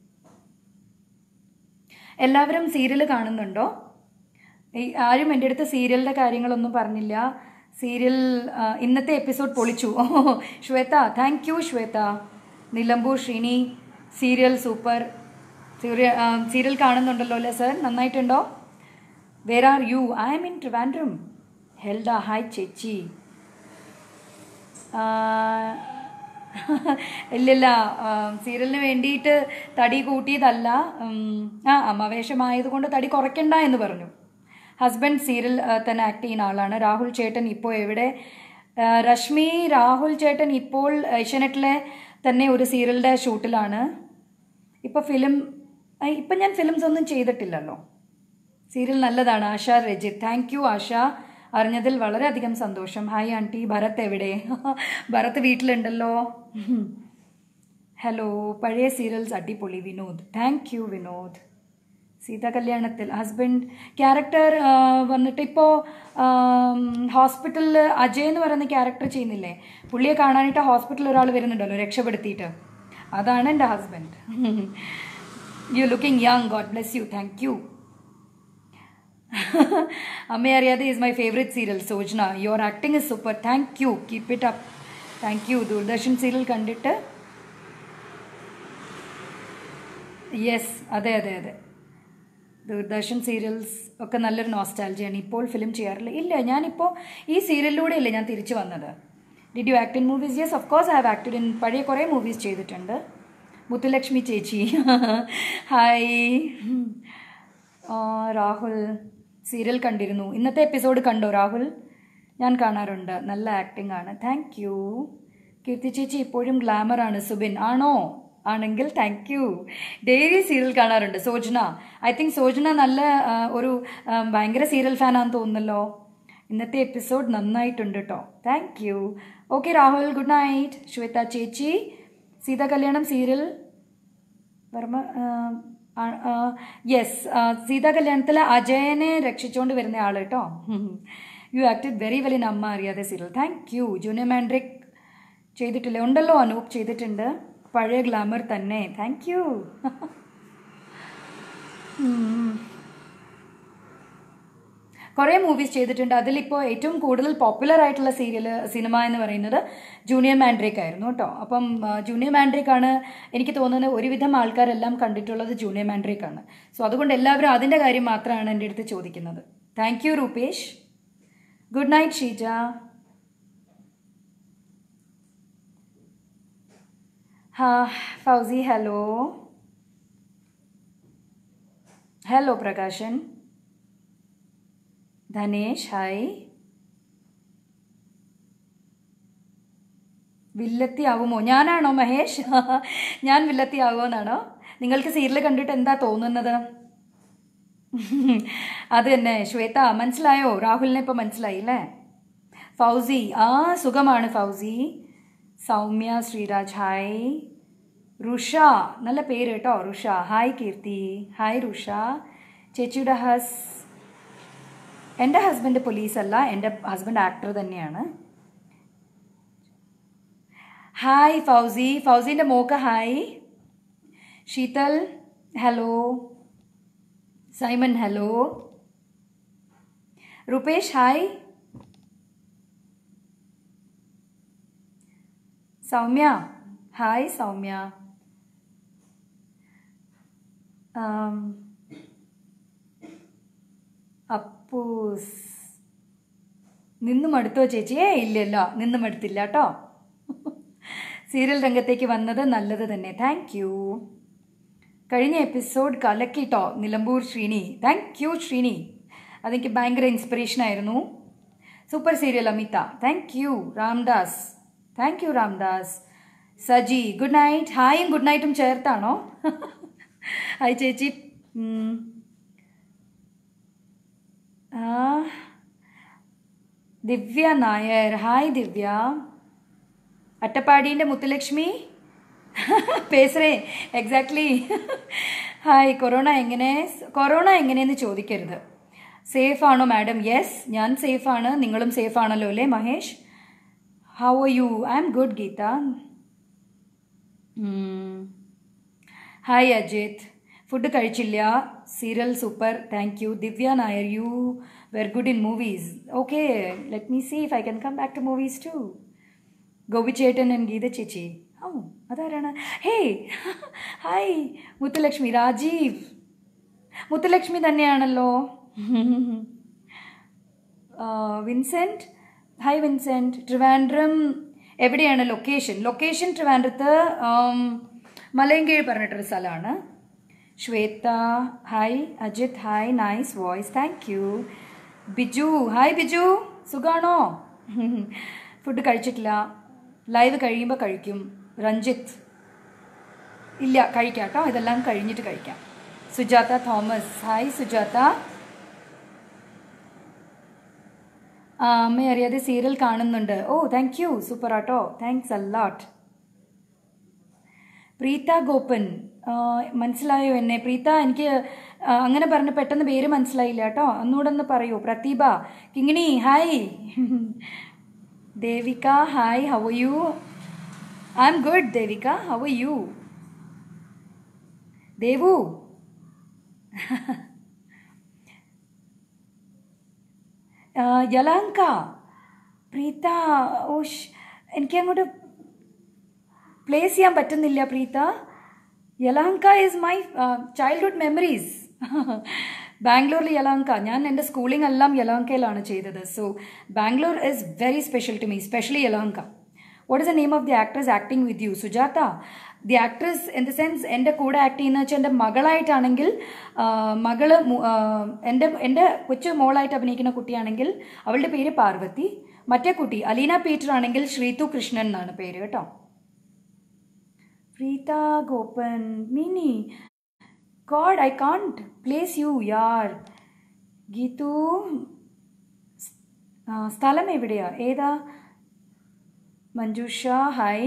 എല്ലാവരും സീരിയൽ കാണുന്നുണ്ടോ ഈ ആരും എൻ്റെ അടുത്ത് സീരിയലിൻ്റെ കാര്യങ്ങളൊന്നും പറഞ്ഞില്ല സീരിയൽ ആ, ഇന്നത്തെ എപ്പിസോഡ് പൊളിച്ചു ഓ Swetha thank you Swetha Nilambur Sreeni serial super serial serial കാണുന്നുണ്ടല്ലോ അല്ലേ സർ നന്നായിട്ടുണ്ടോ where are you I I'm in Trivandrum ഹെൽഡ ഹായ് ചേച്ചി ആ, ഇല്ലില്ല സീരിയലിന് വേണ്ടിയിട്ട് തടി കൂട്ടിയതല്ല ഉം, ആ അമ്മവേഷമായതുകൊണ്ട് തടി കുറയ്ക്കണ്ട എന്ന് പറഞ്ഞു ഹസ്ബൻഡ് സീരിയൽ ആ, തന്നെ ആക്ട് ചെയ്യുന്ന ആളാണ് രാഹുൽ ചേട്ടൻ ഇപ്പോൾ എവിടെ ആ, രശ്മി രാഹുൽ ചേട്ടൻ ഇപ്പോൾ ഏഷ്യാനെറ്റിലെ തന്നെ ഒരു സീരിയലിൻ്റെ ഷൂട്ടിലാണ് ഇപ്പോൾ ഫിലിം ഇപ്പം ഞാൻ ഫിലിംസ് ഒന്നും ചെയ്തിട്ടില്ലല്ലോ സീരിയൽ നല്ലതാണ് ആശ രജിത് താങ്ക് യു ആശ അറിഞ്ഞതിൽ വളരെയധികം സന്തോഷം ഹായ് ആൻറ്റി ഭരത് എവിടെ ഭരത് വീട്ടിലുണ്ടല്ലോ ഹലോ പഴയ സീരിയൽസ് അടിപൊളി വിനോദ് താങ്ക് യു വിനോദ് സീതാ കല്യാണത്തിൽ ഹസ്ബൻഡ് ക്യാരക്ടർ വന്നിട്ട് ഇപ്പോൾ ഹോസ്പിറ്റലിൽ അജയ് എന്ന് പറയുന്ന ക്യാരക്ടർ ചെയ്യുന്നില്ലേ പുള്ളിയെ കാണാനായിട്ട് ഹോസ്പിറ്റലിൽ ഒരാൾ വരുന്നുണ്ടല്ലോ രക്ഷപ്പെടുത്തിയിട്ട് അതാണ് എൻ്റെ husband you looking young God bless you thank you അമ്മയെ അറിയാതെ is my favourite serial Sojana your acting is super thank you keep it up thank you Doordarshan serial കണ്ടിട്ട് യെസ് അതെ അതെ അതെ ദൂരദർശൻ സീരിയൽസ് ഒക്കെ നല്ലൊരു നോസ്റ്റാലജിയാണ് ഇപ്പോൾ ഫിലിം ചെയ്യാറില്ല ഇല്ല ഞാനിപ്പോൾ ഈ സീരിയലിലൂടെയല്ലേ ഞാൻ തിരിച്ചു വന്നത് did you act in movies yes of course I have acted in പഴയ കുറേ മൂവീസ് ചെയ്തിട്ടുണ്ട് മുത്തുലക്ഷ്മി ചേച്ചി ഹായ് ആ, രാഹുൽ സീരിയൽ കണ്ടിരുന്നു ഇന്നത്തെ എപ്പിസോഡ് കണ്ടോ രാഹുൽ ഞാൻ കാണാറുണ്ട് നല്ല ആക്ടിംഗ് ആണ് താങ്ക് യു കീർത്തി ചേച്ചി ഇപ്പോഴും ഗ്ലാമർ ആണ് സുബിൻ ആണോ ആണെങ്കിൽ താങ്ക് യു ഡെയിലി സീരിയൽ കാണാറുണ്ട് സോജന ഐ തിങ്ക് സോജന നല്ല ആ, ഒരു ആ, ഭയങ്കര സീരിയൽ ഫാനാന്ന് തോന്നുന്നല്ലോ ഇന്നത്തെ എപ്പിസോഡ് നന്നായിട്ടുണ്ട് കേട്ടോ thank you okay Rahul good night Swetha ചേച്ചി സീതാ കല്യാണം സീരിയൽ വർമ്മ യെസ് സീതാ കല്യാണത്തിൽ അജയനെ രക്ഷിച്ചുകൊണ്ട് വരുന്ന ആൾ കേട്ടോ you acted very well in അമ്മ അറിയാതെ serial thank you junior Mandrake ചെയ്തിട്ടില്ലേ ഉണ്ടല്ലോ അനൂപ് ചെയ്തിട്ടുണ്ട് പഴയ ഗ്ലാമർ തന്നെ താങ്ക് യു കുറേ മൂവീസ് ചെയ്തിട്ടുണ്ട് അതിലിപ്പോൾ ഏറ്റവും കൂടുതൽ പോപ്പുലർ ആയിട്ടുള്ള സീരിയൽ സിനിമ എന്ന് പറയുന്നത് ജൂനിയർ മാൻഡ്രിക് ആയിരുന്നു കേട്ടോ അപ്പം ആ, ജൂനിയർ മാൻഡ്രിക് ആണ് എനിക്ക് തോന്നുന്നത് ഒരുവിധം ആൾക്കാരെല്ലാം കണ്ടിട്ടുള്ളത് ജൂനിയർ മാൻഡ്രിക് ആണ് സോ അതുകൊണ്ട് എല്ലാവരും അതിൻ്റെ കാര്യം മാത്രമാണ് എൻ്റെ അടുത്ത് ചോദിക്കുന്നത് thank you Rupesh good night Sheeja ഹാ Fousi hello hello Prakashan Dhanesh hi വില്ലത്തി ആവുമോ ഞാനാണോ മഹേഷ് ഞാൻ വില്ലത്തി ആവുമോന്നാണോ നിങ്ങൾക്ക് സീരിയൽ കണ്ടിട്ട് എന്താ തോന്നുന്നത് അത് തന്നെ ശ്വേത മനസ്സിലായോ രാഹുലിനെ ഇപ്പം മനസ്സിലായി അല്ലേ ഫൗസി ആ സുഖമാണ് ഫൗസി സൗമ്യ ശ്രീരാജ് ഹായ് റുഷ നല്ല പേര് കേട്ടോ റുഷ ഹായ് കീർത്തി ഹായ് റുഷ ചേച്ചിയുടെ ഹസ് എൻ്റെ ഹസ്ബൻഡ് പോലീസല്ല എൻ്റെ ഹസ്ബൻഡ് ആക്ടർ തന്നെയാണ് ഹായ് ഫൗസി ഫൗസിൻ്റെ മോക്ക് hi Sheethal hello Simon hello Rupesh hi Soumya hi Soumya ആം, അപ്പൂസ് നിന്നും അടുത്തോ ചേച്ചി ഏ ഇല്ലല്ലോ നിന്നും അടുത്തില്ല കേട്ടോ സീരിയൽ രംഗത്തേക്ക് വന്നത് നല്ലത് തന്നെ താങ്ക് യു കഴിഞ്ഞ എപ്പിസോഡ് കലക്കിട്ടോ നിലമ്പൂർ ശ്രീനി താങ്ക് യു ശ്രീനി അതെനിക്ക് ഭയങ്കര ഇൻസ്പിറേഷൻ ആയിരുന്നു super serial Amitha thank you Ramdas thank you Ramdas Saji good night ഹായും ഗുഡ് നൈറ്റും ചേർത്താണോ ഹായ് ചേച്ചി ഉം. ആ ദിവ്യ നായർ ഹായ് ദിവ്യ അട്ടപ്പാടീൻ്റെ മുത്തുലക്ഷ്മി പേസറേ എക്സാക്ട്ലി ഹായ് കൊറോണ എങ്ങനെ കൊറോണ എങ്ങനെയെന്ന് ചോദിക്കരുത് സേഫ് ആണോ മാഡം യെസ് ഞാൻ സേഫാണ് നിങ്ങളും സേഫ് ആണല്ലോ അല്ലേ Mahesh how are you I M good Geetha hi Ajith food കഴിച്ചില്ല serial super thank you Divya Nair you were good in movies okay let me see if I can come back to movies to ഗോപിച്ചേട്ടൻ ആൻഡ് ഗീത ചേച്ചി ഓ അതാരാണ് ഹേ ഹായ് മുത്തുലക്ഷ്മി രാജീവ് മുത്തുലക്ഷ്മി തന്നെയാണല്ലോ ആ, വിൻസെൻറ്റ് ഹായ് വിൻസെൻറ്റ് ട്രിവാൻഡ്രം എവിടെയാണ് ലൊക്കേഷൻ ലൊക്കേഷൻ ട്രിവാൻഡ്രത്ത് ആം, മലയങ്കീഴ് പറഞ്ഞിട്ടൊരു സ്ഥലമാണ് Swetha hi Ajith hi nice voice thank you Biju hi Biju സുഖാണോ ഫുഡ് കഴിച്ചിട്ടില്ല ലൈവ് കഴിയുമ്പോൾ കഴിക്കും രഞ്ജിത്ത് ഇല്ല കഴിക്കാം കേട്ടോ ഇതെല്ലാം കഴിഞ്ഞിട്ട് കഴിക്കാം സുജാത തോമസ് ഹായ് സുജാത ആ, അമ്മ അറിയാതെ സീരിയൽ കാണുന്നുണ്ട് ഓ താങ്ക് യു സൂപ്പർ ആട്ടോ താങ്ക്സ് അല്ലാട്ട് പ്രീത ഗോപൻ ആ, മനസ്സിലായോ എന്നെ പ്രീത എനിക്ക് ആ, അങ്ങനെ പറഞ്ഞ പെട്ടെന്ന് പേര് മനസ്സിലായില്ല കേട്ടോ ഒന്നുകൂടെ ഒന്ന് പറയൂ Prathibha Kingini hi Devika hi how you I M good Devika how you Devu ആ, യലാങ്ക പ്രീത ഓഷ് എനിക്ക് അങ്ങോട്ട് പ്ലേസ് ചെയ്യാൻ പറ്റുന്നില്ല Preetha Yelahanka is my childhood memories ബാംഗ്ലൂരിൽ യലാങ്ക ഞാൻ എൻ്റെ സ്കൂളിംഗ് എല്ലാം യലാങ്കയിലാണ് ചെയ്തത് so Bangalore is very special to me specially Yelahanka what is the name of the actress acting with you Sujatha the actress in the sense എൻ്റെ കൂടെ ആക്ട് ചെയ്യുന്ന വെച്ചാൽ എൻ്റെ മകളായിട്ടാണെങ്കിൽ ആ, മകള് മു- ആ, എൻ്റെ എൻ്റെ കൊച്ചു മോളായിട്ട് അഭിനയിക്കുന്ന കുട്ടിയാണെങ്കിൽ അവളുടെ പേര് പാർവതി മറ്റേ കുട്ടി അലീന പീറ്റർ ആണെങ്കിൽ ശ്രീതു കൃഷ്ണൻ എന്നാണ് പേര് കേട്ടോ Preetha Gopan Mini God I can't place you യാർ ഗീതു ആ, സ്ഥലം എവിടെയാ ഏതാ Manjusha hi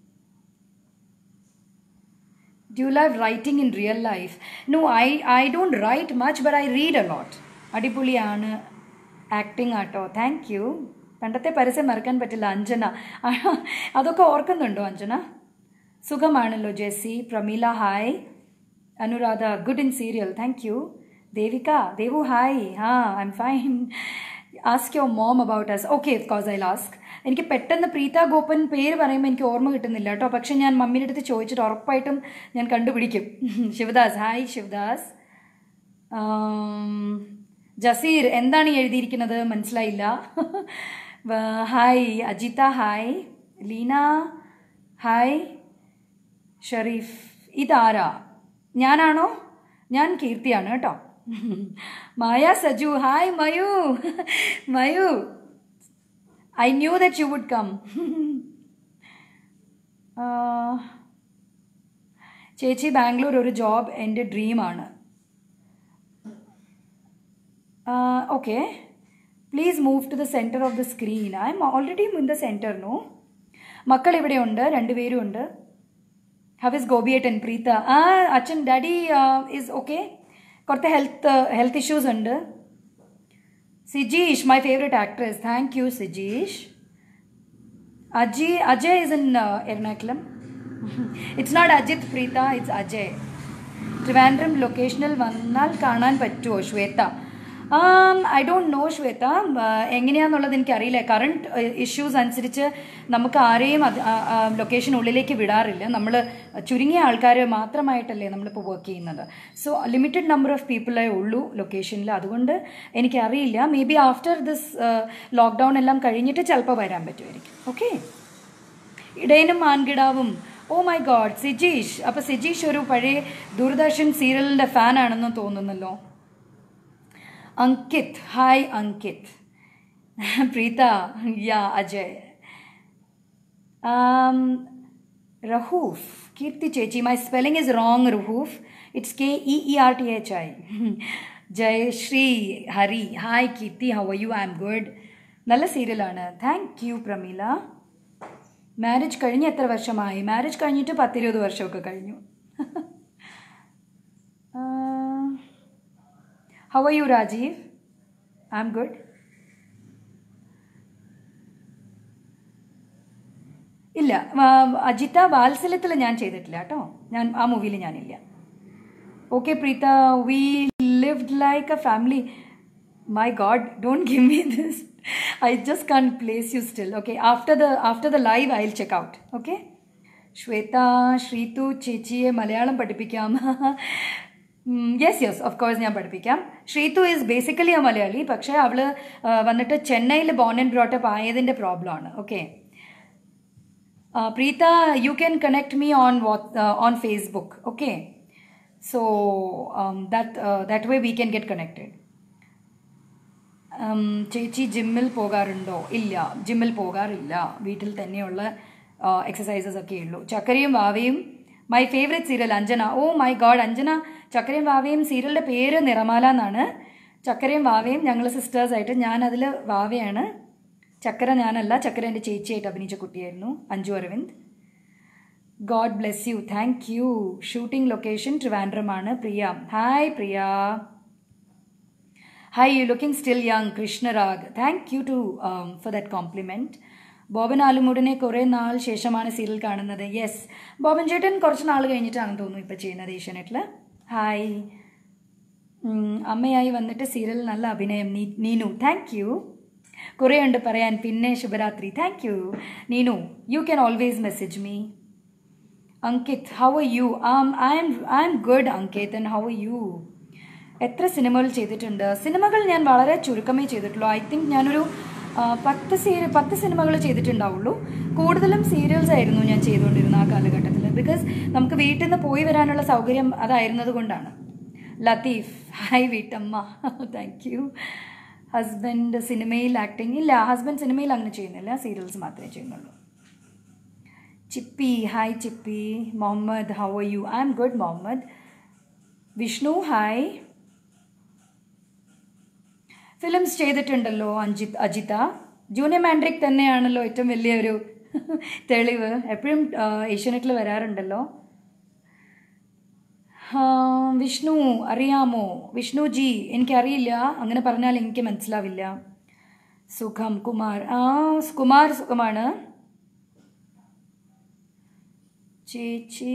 Do you love writing in real life? No, I, I don't write much, but I read a lot. അടിപൊളിയാണ് ആക്ടിങ് ആട്ടോ താങ്ക് യു പണ്ടത്തെ പരസ്യം മറക്കാൻ പറ്റില്ല അഞ്ജന ആ, അതൊക്കെ ഓർക്കുന്നുണ്ടോ അഞ്ജന സുഖമാണല്ലോ Jessie Prameela hi Anuradha good in serial thank you Devika Devu hi ആ I'm fine ask your mom about us okay of course I ask എനിക്ക് പെട്ടെന്ന് പ്രീത ഗോപൻ പേര് പറയുമ്പോൾ എനിക്ക് ഓർമ്മ കിട്ടുന്നില്ല കേട്ടോ പക്ഷെ ഞാൻ മമ്മീൻ്റെ അടുത്ത് ചോദിച്ചിട്ട് ഉറപ്പായിട്ടും ഞാൻ കണ്ടുപിടിക്കും ശിവദാസ് ഹായ് ശിവദാസ് ആം, ജസീർ എന്താണ് ഈ എഴുതിയിരിക്കുന്നത് മനസ്സിലായില്ല വ- hi Ajitha hi Leena hi Sherif ഇതാരാ ഞാനാണോ ഞാൻ കീർത്തിയാണ് കേട്ടോ Maya Saju hi Mayu Mayu I knew that you would come ചേച്ചി ബാംഗ്ലൂർ ഒരു ജോബ് എൻ്റെ ഡ്രീമാണ് okay please move to the centre of the screen I'm already in the centre no മക്കൾ ഇവിടെയുണ്ട് രണ്ടുപേരും ഉണ്ട് ഹവ് ഇസ് ഗോപിയേട്ടൻ പ്രീത ആ അച്ഛൻ ഡാഡി ഇസ് ഓക്കെ കുറച്ച് ഹെൽത്ത് ഹെൽത്ത് ഇഷ്യൂസ് ഉണ്ട് Sijeesh my favourite actress thank you Sijeesh Aji Ajay is in Ernakulam it's not Ajith Preetha it's Ajay Trivandrum ലൊക്കേഷനിൽ വന്നാൽ കാണാൻ പറ്റുമോ Swetha I don't know Swetha എങ്ങനെയാണെന്നുള്ളത് എനിക്കറിയില്ല കറണ്ട് ഇഷ്യൂസ് അനുസരിച്ച് നമുക്ക് ആരെയും അത് ലൊക്കേഷൻ ഉള്ളിലേക്ക് വിടാറില്ല നമ്മൾ ചുരുങ്ങിയ ആൾക്കാർ മാത്രമായിട്ടല്ലേ നമ്മളിപ്പോൾ വർക്ക് ചെയ്യുന്നത് സോ ലിമിറ്റഡ് നമ്പർ ഓഫ് പീപ്പിളേ ഉള്ളൂ ലൊക്കേഷനിൽ അതുകൊണ്ട് എനിക്കറിയില്ല maybe after this lockdown എല്ലാം കഴിഞ്ഞിട്ട് ചിലപ്പോൾ വരാൻ പറ്റുമായിരിക്കും ഓക്കെ ഇടയനും മാൻകിടാവും ഓ മൈ ഗോഡ് സിജീഷ് അപ്പോൾ സിജീഷ് ഒരു പഴയ ദൂരദർശൻ സീരിയലിൻ്റെ ഫാനാണെന്ന് തോന്നുന്നല്ലോ അങ്കിത് ഹായ് അങ്കിത് പ്രീത യാ അജയ് റഹൂഫ് കീർത്തി ചേച്ചി my spelling is wrong Rahoof it's K E E R T H I Jayasree Hari hi Keerthi how you I M good നല്ല സീരിയലാണ് താങ്ക് യു പ്രമീല മാരേജ് കഴിഞ്ഞ് എത്ര വർഷമായി മാരേജ് കഴിഞ്ഞിട്ട് പത്തിരുപത് വർഷമൊക്കെ കഴിഞ്ഞു how are you Rajeev I M good ഇല്ല വ- അജിത വാത്സല്യത്തിൽ ഞാൻ ചെയ്തിട്ടില്ല കേട്ടോ ഞാൻ ആ മൂവിയിൽ ഞാനില്ല okay Preetha we lived like a family my God don't give me this I just can't place you still okay after the after the live I will check out okay Swetha Sreethu ചേച്ചിയെ മലയാളം പഠിപ്പിക്കാം യെസ് യെസ് ഓഫ് കോഴ്സ് ഞാൻ പഠിപ്പിക്കാം Sreethu is basically a Malayali പക്ഷേ അവൾ വന്നിട്ട് ചെന്നൈയിൽ ബോൺ ആൻഡ് ബ്രോട്ടപ്പ് ആയതിൻ്റെ പ്രോബ്ലമാണ് okay Uh, Preeta, you can connect me on what uh, on Facebook. Okay, so um, that uh, that way we can get connected. ഉം, ചേച്ചി ജിമ്മിൽ പോകാറുണ്ടോ ഇല്ല ജിമ്മിൽ പോകാറില്ല വീട്ടിൽ തന്നെയുള്ള എക്സസൈസസ് ഒക്കെ ഉള്ളൂ ചക്കരയും വാവയും my favourite serial Anjana oh my God Anjana ചക്കരയും വാവയും സീരിയലിൻ്റെ പേര് നിറമാല എന്നാണ് ചക്കരയും വാവയും ഞങ്ങൾ സിസ്റ്റേഴ്സായിട്ട് ഞാൻ അതിൽ വാവയാണ് ചക്കര ഞാനല്ല ചക്കര എൻ്റെ ചേച്ചിയായിട്ട് അഭിനയിച്ച കുട്ടിയായിരുന്നു Anju Aravind God bless you thank you shooting location ട്രിവാൻഡ്രമാണ് Priya hi Priya hi you looking still young Krishnarag thank you too for that compliment Boban ആലുമൂടിനെ കുറേ നാൾ ശേഷമാണ് സീരിയൽ കാണുന്നത് യെസ് ബോബൻ ചേട്ടൻ കുറച്ച് നാൾ കഴിഞ്ഞിട്ടാണെന്ന് തോന്നുന്നു ഇപ്പോൾ ചെയ്യുന്നത് ഏഷ്യാനെറ്റിൽ ഹായ് ഉം, അമ്മയായി വന്നിട്ട് സീരിയൽ നല്ല അഭിനയം നീ നീനു താങ്ക് യു കുറേ ഉണ്ട് പറയാൻ പിന്നെ ശുഭരാത്രി thank you Neenu you can always message me Ankit how are you ആം I'm I M good Ankit and how are you എത്ര സിനിമകൾ ചെയ്തിട്ടുണ്ട് സിനിമകൾ ഞാൻ വളരെ ചുരുക്കമേ ചെയ്തിട്ടുള്ളൂ ഐ തിങ്ക് ഞാനൊരു ആ, പത്ത് സീരി പത്ത് സിനിമകൾ ചെയ്തിട്ടുണ്ടാവുള്ളൂ കൂടുതലും സീരിയൽസ് ആയിരുന്നു ഞാൻ ചെയ്തുകൊണ്ടിരുന്ന ആ കാലഘട്ടത്തിൽ ബിക്കോസ് നമുക്ക് വീട്ടിൽ നിന്ന് പോയി വരാനുള്ള സൗകര്യം അതായിരുന്നത് കൊണ്ടാണ് ലത്തീഫ് ഹായ് വീട്ടമ്മ താങ്ക് യു ഹസ്ബൻഡ് സിനിമയിൽ ആക്ടിങ് ഇല്ല ഹസ്ബൻഡ് സിനിമയിൽ അങ്ങനെ ചെയ്യുന്നില്ല സീരിയൽസ് മാത്രമേ ചെയ്യുന്നുള്ളൂ Chippy hi Chippy Muhammad how are you I M good Muhammad Vishnu hi films ചെയ്തിട്ടുണ്ടല്ലോ അഞ്ജിത് അജിത ജൂനിയർ മാൻഡ്രിക് തന്നെയാണല്ലോ ഏറ്റവും വലിയൊരു തെളിവ് എപ്പോഴും ഏഷ്യാനെറ്റിൽ വരാറുണ്ടല്ലോ ആ, വിഷ്ണു അറിയാമോ വിഷ്ണു ജി എനിക്കറിയില്ല അങ്ങനെ പറഞ്ഞാൽ എനിക്ക് മനസ്സിലാവില്ല സുഖം കുമാർ ആ കുമാർ സുഖമാണ് ചേച്ചി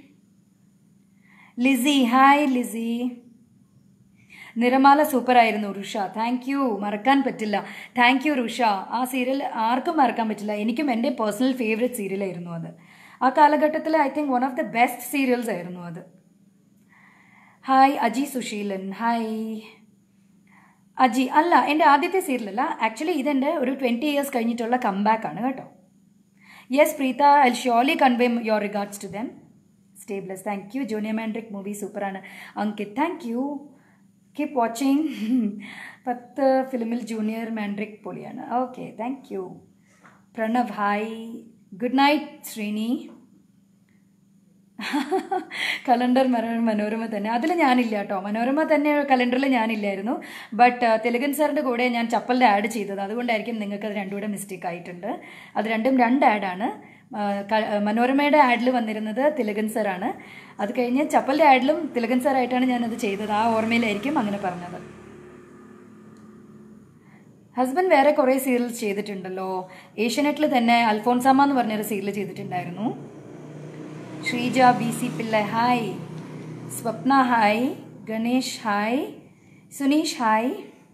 ലിസി ഹായ് ലിസി നിറമാല സൂപ്പറായിരുന്നു റുഷ താങ്ക് യു മറക്കാൻ പറ്റില്ല താങ്ക് യു റുഷ ആ സീരിയൽ ആർക്കും മറക്കാൻ പറ്റില്ല എനിക്കും എൻ്റെ പേഴ്സണൽ ഫേവറേറ്റ് സീരിയലായിരുന്നു അത് ആ കാലഘട്ടത്തിൽ I think one of the best serials ആയിരുന്നു അത് ഹായ് അജി സുശീലൻ ഹായ് അജി അല്ല എൻ്റെ ആദ്യത്തെ സീരിയലല്ല ആക്ച്വലി ഇതെൻ്റെ ഒരു ട്വൻറ്റി ഇയേഴ്സ് കഴിഞ്ഞിട്ടുള്ള കംബാക്ക് ആണ് കേട്ടോ yes Preetha I surely convey your regards to them stay bless thank you junior Mandrake movie സൂപ്പറാണ് Ankit thank you keep watching പത്ത് ഫിലിമിൽ ജൂനിയർ മാൻഡ്രിക് പൊളിയാണ് okay thank you Pranav hi good night Sreeni calendar Manorama തന്നെ അതിൽ ഞാനില്ല കേട്ടോ മനോരമ തന്നെ കലണ്ടറിൽ ഞാനില്ലായിരുന്നു ബട്ട് തെലുഗൻ സാറിൻ്റെ കൂടെ ഞാൻ ചപ്പലിൻ്റെ ആഡ് ചെയ്തത് അതുകൊണ്ടായിരിക്കും നിങ്ങൾക്ക് അത് രണ്ടും കൂടെ മിസ്റ്റേക്ക് ആയിട്ടുണ്ട് അത് രണ്ടും രണ്ട് ആഡാണ് മനോരമയുടെ ആഡിൽ വന്നിരുന്നത് തിലകൻ സാറാണ് അത് കഴിഞ്ഞ് ചപ്പലിൻ്റെ ആഡിലും തിലകൻ സാറായിട്ടാണ് ഞാനത് ചെയ്തത് ആ ഓർമ്മയിലായിരിക്കും അങ്ങനെ പറഞ്ഞത് ഹസ്ബൻഡ് വേറെ കുറേ സീരിയൽസ് ചെയ്തിട്ടുണ്ടല്ലോ ഏഷ്യനെറ്റിൽ തന്നെ അൽഫോൺസാമ എന്ന് പറഞ്ഞൊരു സീരിയൽ ചെയ്തിട്ടുണ്ടായിരുന്നു Sreeja B C Pillai hi Swapna hi Ganesh hi Suneesh hi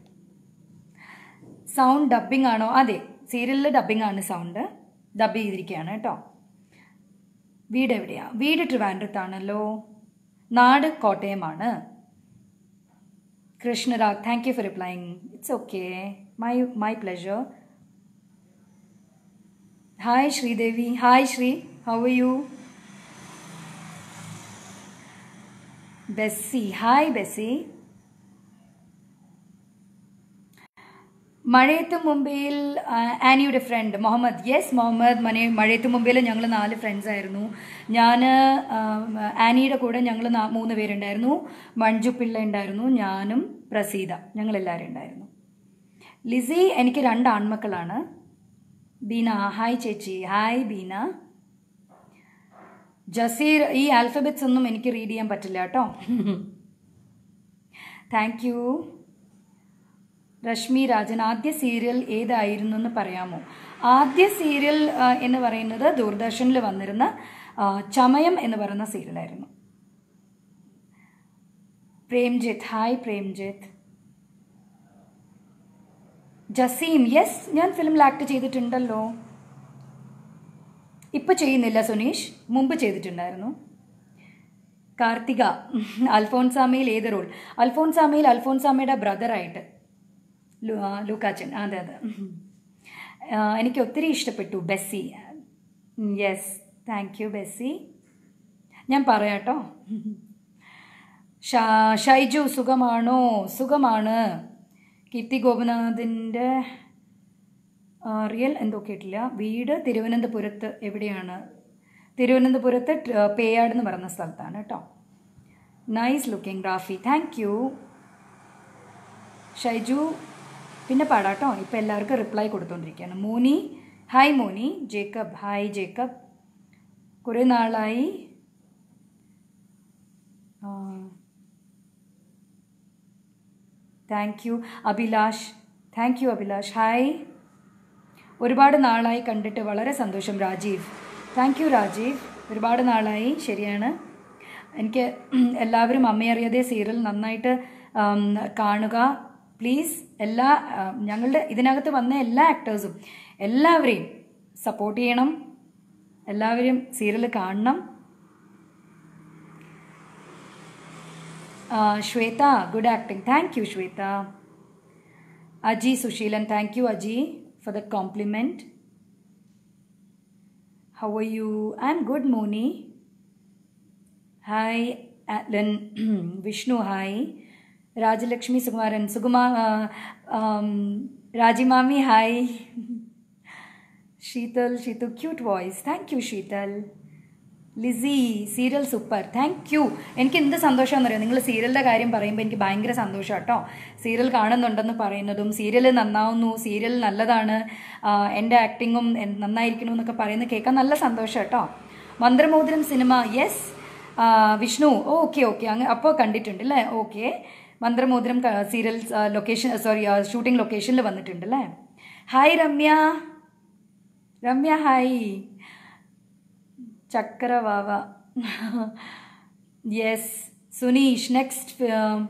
sound dubbing ആണോ അതെ സീരിയലിൽ ഡബ്ബിംഗ് ആണ് സൗണ്ട് ഡബ് ചെയ്തിരിക്കുകയാണ് കേട്ടോ വീട് എവിടെയാ വീട് ട്രിവാൻഡ്രത്താണല്ലോ നാട് കോട്ടയമാണ് Krishnarag thank you for replying it's okay my my pleasure hi Sreedevi hi Sree how are you Bessy hi Bessy മഴയത്ത് മുംബൈയിൽ ആ, ആനിയുടെ ഫ്രണ്ട് മുഹമ്മദ് യെസ് മുഹമ്മദ് മനെ മഴയത്ത് മുംബൈയിൽ ഞങ്ങൾ നാല് ഫ്രണ്ട്സ് ആയിരുന്നു ഞാൻ ആനിയുടെ കൂടെ ഞങ്ങൾ മൂന്ന് പേരുണ്ടായിരുന്നു മഞ്ജു പിള്ള ഉണ്ടായിരുന്നു ഞാനും പ്രസീത ഞങ്ങളെല്ലാവരും ഉണ്ടായിരുന്നു ലിസി എനിക്ക് രണ്ട് ആൺമക്കളാണ് ബീന ഹായ് ചേച്ചി ഹായ് ബീന ജസീർ ഈ ആൽഫബറ്റ്സ് ഒന്നും എനിക്ക് റീഡ് ചെയ്യാൻ പറ്റില്ല കേട്ടോ താങ്ക് യു രശ്മി രാജൻ ആദ്യ സീരിയൽ ഏതായിരുന്നു എന്ന് പറയാമോ ആദ്യ സീരിയൽ ആ, എന്ന് പറയുന്നത് ദൂരദർശനിൽ വന്നിരുന്ന ആ, ചമയം എന്ന് പറയുന്ന സീരിയലായിരുന്നു പ്രേംജിത്ത് ഹായ് പ്രേംജിത്ത് ജസീം യെസ് ഞാൻ ഫിലിമിൽ ആക്ട് ചെയ്തിട്ടുണ്ടല്ലോ ഇപ്പൊ ചെയ്യുന്നില്ല സുനീഷ് മുമ്പ് ചെയ്തിട്ടുണ്ടായിരുന്നു കാർത്തിക അൽഫോൻസാമയിൽ ഏത് റോൾ അൽഫോൻസാമയിൽ അൽഫോൻസാമയുടെ ബ്രദറായിട്ട് ലു- ആ, ലൂക്കാച്ചൻ അതെ അതെ ആ, എനിക്ക് ഒത്തിരി ഇഷ്ടപ്പെട്ടു Bessy yes thank you Bessy ഞാൻ പറയാട്ടോ ഷാ- ഷൈജു സുഖമാണോ സുഖമാണ് കീർത്തി ഗോപനാഥിൻ്റെ റിയൽ എന്തോ കേട്ടില്ല വീട് തിരുവനന്തപുരത്ത് എവിടെയാണ് തിരുവനന്തപുരത്ത് ട്- പേയാട് എന്ന് പറയുന്ന സ്ഥലത്താണ് കേട്ടോ nice looking Rafi thank you Shaiju പിന്നെ പാടാട്ടോ ഇപ്പം എല്ലാവർക്കും റിപ്ലൈ കൊടുത്തുകൊണ്ടിരിക്കുകയാണ് Moni hi Moni Jacob hi Jacob കുറേ നാളായി thank you Abhilash thank you Abhilash hi ഒരുപാട് നാളായി കണ്ടിട്ട് വളരെ സന്തോഷം രാജീവ് താങ്ക് യു രാജീവ് ഒരുപാട് നാളായി ശരിയാണ് എനിക്ക് എല്ലാവരും അമ്മയറിയാതെ സീരിയൽ നന്നായിട്ട് ആം, കാണുക പ്ലീസ് എല്ലാ ആ, ഞങ്ങളുടെ ഇതിനകത്ത് വന്ന എല്ലാ ആക്ടേഴ്സും എല്ലാവരെയും സപ്പോർട്ട് ചെയ്യണം എല്ലാവരും സീരിയൽ കാണണം ആ, Shweta good acting thank you Shweta Aji Susheelan thank you Aji for the compliment how are you I am good Moni hi Alan Vishnu hi Rajalakshmi Sukumaran സുകുമാ രാജിമാമി hi Sheethal Sheethu cute voice thank you Sheethal Lissy serial super thank you എനിക്ക് എന്ത് സന്തോഷമാണെന്ന് അറിയാം നിങ്ങൾ സീരിയലിൻ്റെ കാര്യം പറയുമ്പോൾ എനിക്ക് ഭയങ്കര സന്തോഷം കേട്ടോ സീരിയൽ കാണുന്നുണ്ടെന്ന് പറയുന്നതും സീരിയൽ നന്നാവുന്നു സീരിയൽ നല്ലതാണ് ആ, എൻ്റെ ആക്ടിങ്ങും നന്നായിരിക്കണം എന്നൊക്കെ പറയുന്നത് കേൾക്കാൻ നല്ല സന്തോഷം കേട്ടോ Manthramothiram cinema yes Vishnu okay okay അങ്ങ് അപ്പോൾ കണ്ടിട്ടുണ്ട് അല്ലേ okay Manthramothiram serial location sorry shooting ലൊക്കേഷനിൽ വന്നിട്ടുണ്ട് അല്ലേ ഹായ് രമ്യ രമ്യ ഹായ് ചക്രവാവ യെസ് സുനീഷ് നെക്സ്റ്റ്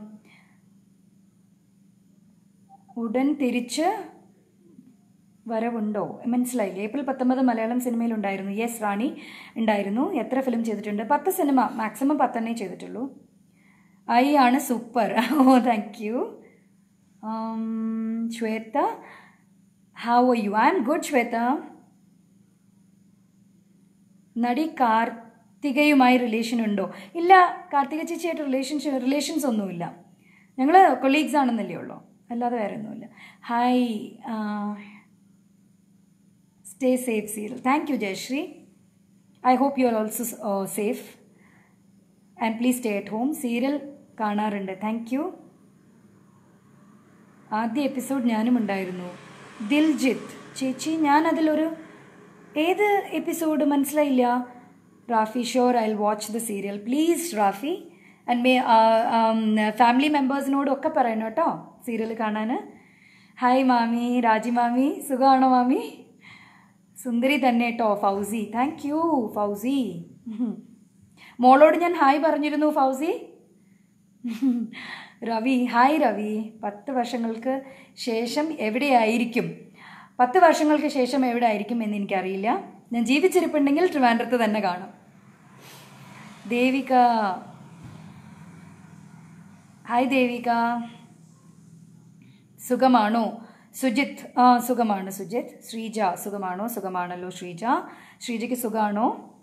ഉടൻ തിരിച്ച് വരവുണ്ടോ മനസ്സിലായില്ലേ ഏപ്രിൽ പത്തൊമ്പത് മലയാളം സിനിമയിലുണ്ടായിരുന്നു യെസ് റാണി ഉണ്ടായിരുന്നു എത്ര ഫിലിം ചെയ്തിട്ടുണ്ട് പത്ത് സിനിമ മാക്സിമം പത്തെണ്ണേ ചെയ്തിട്ടുള്ളൂ ഐ ആണ് super oh thank you Shweta how are you I M good Shweta നടി കാർത്തികയുമായി റിലേഷൻ ഉണ്ടോ ഇല്ല കാർത്തിക ചേച്ചിയായിട്ട് റിലേഷൻഷിപ്പ് റിലേഷൻസ് ഒന്നുമില്ല ഞങ്ങൾ കൊളീഗ്സ് ആണെന്നല്ലേ ഉള്ളൂ അല്ലാതെ വേറെ ഒന്നുമില്ല hi stay safe serial thank you Jayasree I hope you are also safe and please stay at home serial കാണാറുണ്ട് താങ്ക് യു ആദ്യ എപ്പിസോഡ് ഞാനും ഉണ്ടായിരുന്നു ദിൽജിത്ത് ചേച്ചി ഞാൻ അതിലൊരു ഏത് എപ്പിസോഡ് മനസ്സിലായില്ല Rafi sure I watch the serial please Rafi and my family മെമ്പേഴ്സിനോടും ഒക്കെ പറയണം കേട്ടോ സീരിയൽ കാണാൻ ഹായ് മാമി രാജി മാമി സുഖമാണോ മാമി സുന്ദരി തന്നെ കേട്ടോ ഫൗസി താങ്ക് യു ഫൗസി മോളോട് ഞാൻ ഹായ് പറഞ്ഞിരുന്നു ഫൗസി രവി ഹായ് രവി പത്ത് വർഷങ്ങൾക്ക് ശേഷം എവിടെയായിരിക്കും പത്ത് വർഷങ്ങൾക്ക് ശേഷം എവിടെ ആയിരിക്കും എന്ന് എനിക്കറിയില്ല ഞാൻ ജീവിച്ചിരിപ്പുണ്ടെങ്കിൽ ട്രിവാൻഡ്രത്ത് തന്നെ കാണും ദേവിക ഹായ് ദേവിക സുഖമാണോ സുജിത്ത് ആ സുഖമാണ് സുജിത്ത് ശ്രീജ സുഖമാണോ സുഖമാണല്ലോ ശ്രീജ ശ്രീജയ്ക്ക് സുഖമാണോ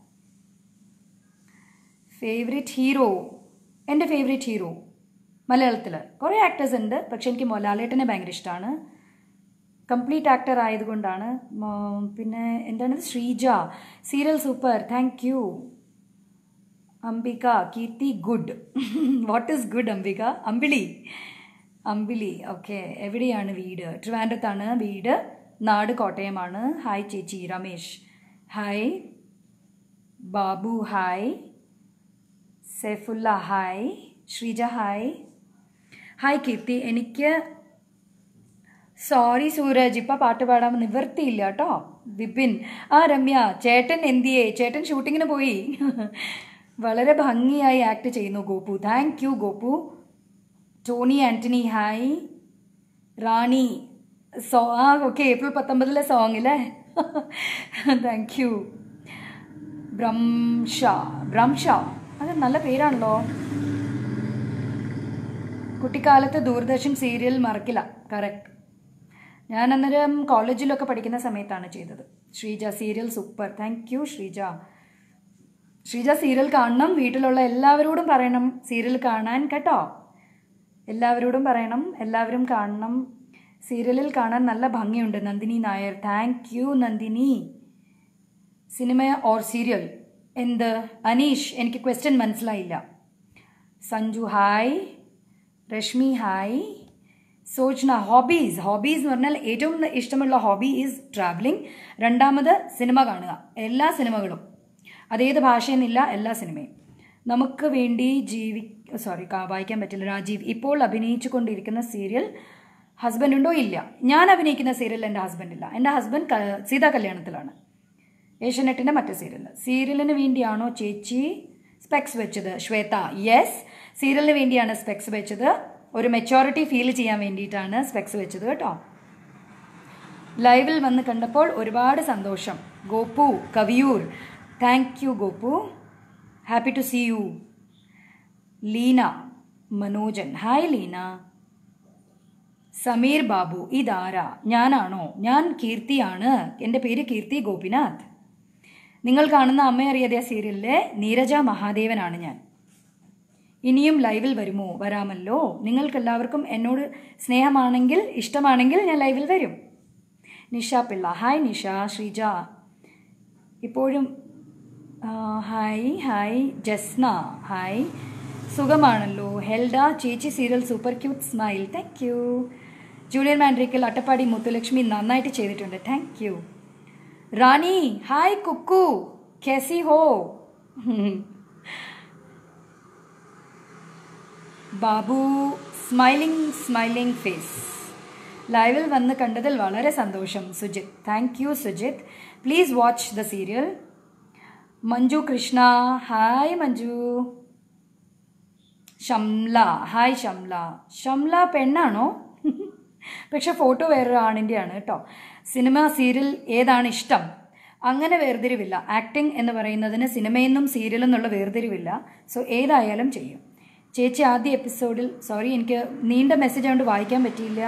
ഫേവറേറ്റ് ഹീറോ എൻ്റെ ഫേവറേറ്റ് ഹീറോ മലയാളത്തിൽ കുറേ ആക്ടേഴ്സ് ഉണ്ട് പക്ഷെ എനിക്ക് മൊലാലേട്ടനെ ഭയങ്കര ഇഷ്ടമാണ് കംപ്ലീറ്റ് ആക്ടർ ആയതുകൊണ്ടാണ് മ- പിന്നെ എന്താണ് Sreeja serial super thank you Ambika Keerthi good what is good Ambika Ambili Ambili okay എവിടെയാണ് വീട് ട്രിവാൻഡ്രത്താണ് വീട് നാട് കോട്ടയമാണ് ഹായ് ചേച്ചി Ramesh hi Babu hi Saifulla hi Sreeja hi hi Keerthi എനിക്ക് സോറി സൂരജ് ഇപ്പം പാട്ട് പാടാൻ നിവർത്തിയില്ല കേട്ടോ വിപിൻ ആ രമ്യ ചേട്ടൻ എന്തിയേ ചേട്ടൻ ഷൂട്ടിങ്ങിന് പോയി വളരെ ഭംഗിയായി ആക്ട് ചെയ്യുന്നു Gopu thank you Gopu Tony Antony hi Rani so ah okay April പത്തൊമ്പതിലെ സോങ് അല്ലേ താങ്ക് യു ബ്രംഷ ബ്രംഷ അത് നല്ല പേരാണല്ലോ കുട്ടിക്കാലത്ത് ദൂരദർശൻ സീരിയൽ മറക്കില്ല കറക്റ്റ് ഞാൻ അന്നേരം കോളേജിലൊക്കെ പഠിക്കുന്ന സമയത്താണ് ചെയ്തത് Sreeja serial super thank you Sreeja Sreeja serial കാണണം വീട്ടിലുള്ള എല്ലാവരോടും പറയണം സീരിയൽ കാണാൻ കേട്ടോ എല്ലാവരോടും പറയണം എല്ലാവരും കാണണം സീരിയലിൽ കാണാൻ നല്ല ഭംഗിയുണ്ട് Nandini Nair thank you Nandini cinema or serial എന്ത് അനീഷ് എനിക്ക് ക്വസ്റ്റ്യൻ മനസ്സിലായില്ല Sanju hi Rashmi hi Sojna hobbies hobbies എന്ന് പറഞ്ഞാൽ ഏറ്റവും ഇഷ്ടമുള്ള ഹോബി ഈസ് ട്രാവലിംഗ് രണ്ടാമത് സിനിമ കാണുക എല്ലാ സിനിമകളും അതേത് ഭാഷയെന്നില്ല എല്ലാ സിനിമയും നമുക്ക് വേണ്ടി ജീവി സോറി വായിക്കാൻ പറ്റില്ല രാജീവ് ഇപ്പോൾ അഭിനയിച്ചു കൊണ്ടിരിക്കുന്ന സീരിയൽ ഹസ്ബൻഡ് ഉണ്ടോ ഇല്ല ഞാൻ അഭിനയിക്കുന്ന സീരിയൽ എൻ്റെ ഹസ്ബൻഡ് ഇല്ല എൻ്റെ ഹസ്ബൻഡ് ക- സീതാ കല്യാണത്തിലാണ് ഏഷ്യനെറ്റിൻ്റെ മറ്റേ സീരിയൽ സീരിയലിന് വേണ്ടിയാണോ ചേച്ചി സ്പെക്സ് വെച്ചത് ശ്വേത യെസ് സീരിയലിന് വേണ്ടിയാണ് സ്പെക്സ് വെച്ചത് ഒരു മെച്ചോറിറ്റി ഫീൽ ചെയ്യാൻ വേണ്ടിയിട്ടാണ് സ്പെക്സ് വെച്ചത് കേട്ടോ ലൈവിൽ വന്ന് കണ്ടപ്പോൾ ഒരുപാട് സന്തോഷം Gopu Kaviyoor thank you Gopu happy to see you Leena Manojan hi Leena Sameer Babu ഇതാരാ ഞാനാണോ ഞാൻ കീർത്തിയാണ് എൻ്റെ പേര് കീർത്തി ഗോപിനാഥ് നിങ്ങൾ കാണുന്ന അമ്മ അറിയാതെ സീരിയലിലെ നീരജ മഹാദേവനാണ് ഞാൻ ഇനിയും ലൈവിൽ വരുമോ വരാമല്ലോ നിങ്ങൾക്കെല്ലാവർക്കും എന്നോട് സ്നേഹമാണെങ്കിൽ ഇഷ്ടമാണെങ്കിൽ ഞാൻ ലൈവിൽ വരും നിഷ പിള്ള ഹായ് നിഷ ശ്രീജ ഇപ്പോഴും ആ, ഹായ് ഹായ് ജസ്ന ഹായ് സുഖമാണല്ലോ ഹെൽഡ ചേച്ചി serial super cute smile thank you junior Mandrake Attappadi Muthulakshmi നന്നായിട്ട് ചെയ്തിട്ടുണ്ട് thank you Rani hi Kukku KC oh Babu smiling smiling face ലൈവിൽ വന്ന് കണ്ടതിൽ വളരെ സന്തോഷം Sujith thank you Sujith please watch the serial Manju Krishna hi Manju Shamla hi Shamla Shamla പെണ്ണാണോ പക്ഷെ ഫോട്ടോ വേറൊരു ആണിൻ്റെയാണ് കേട്ടോ സിനിമ സീരിയൽ ഏതാണ് ഇഷ്ടം അങ്ങനെ വേർതിരിവില്ല ആക്ടിംഗ് എന്ന് പറയുന്നതിന് സിനിമയെന്നും സീരിയലും എന്നുള്ള വേർതിരിവില്ല സോ ഏതായാലും ചെയ്യും ചേച്ചി ആദ്യ എപ്പിസോഡിൽ സോറി എനിക്ക് നീണ്ട മെസ്സേജ് ആയതുകൊണ്ട് വായിക്കാൻ പറ്റിയില്ല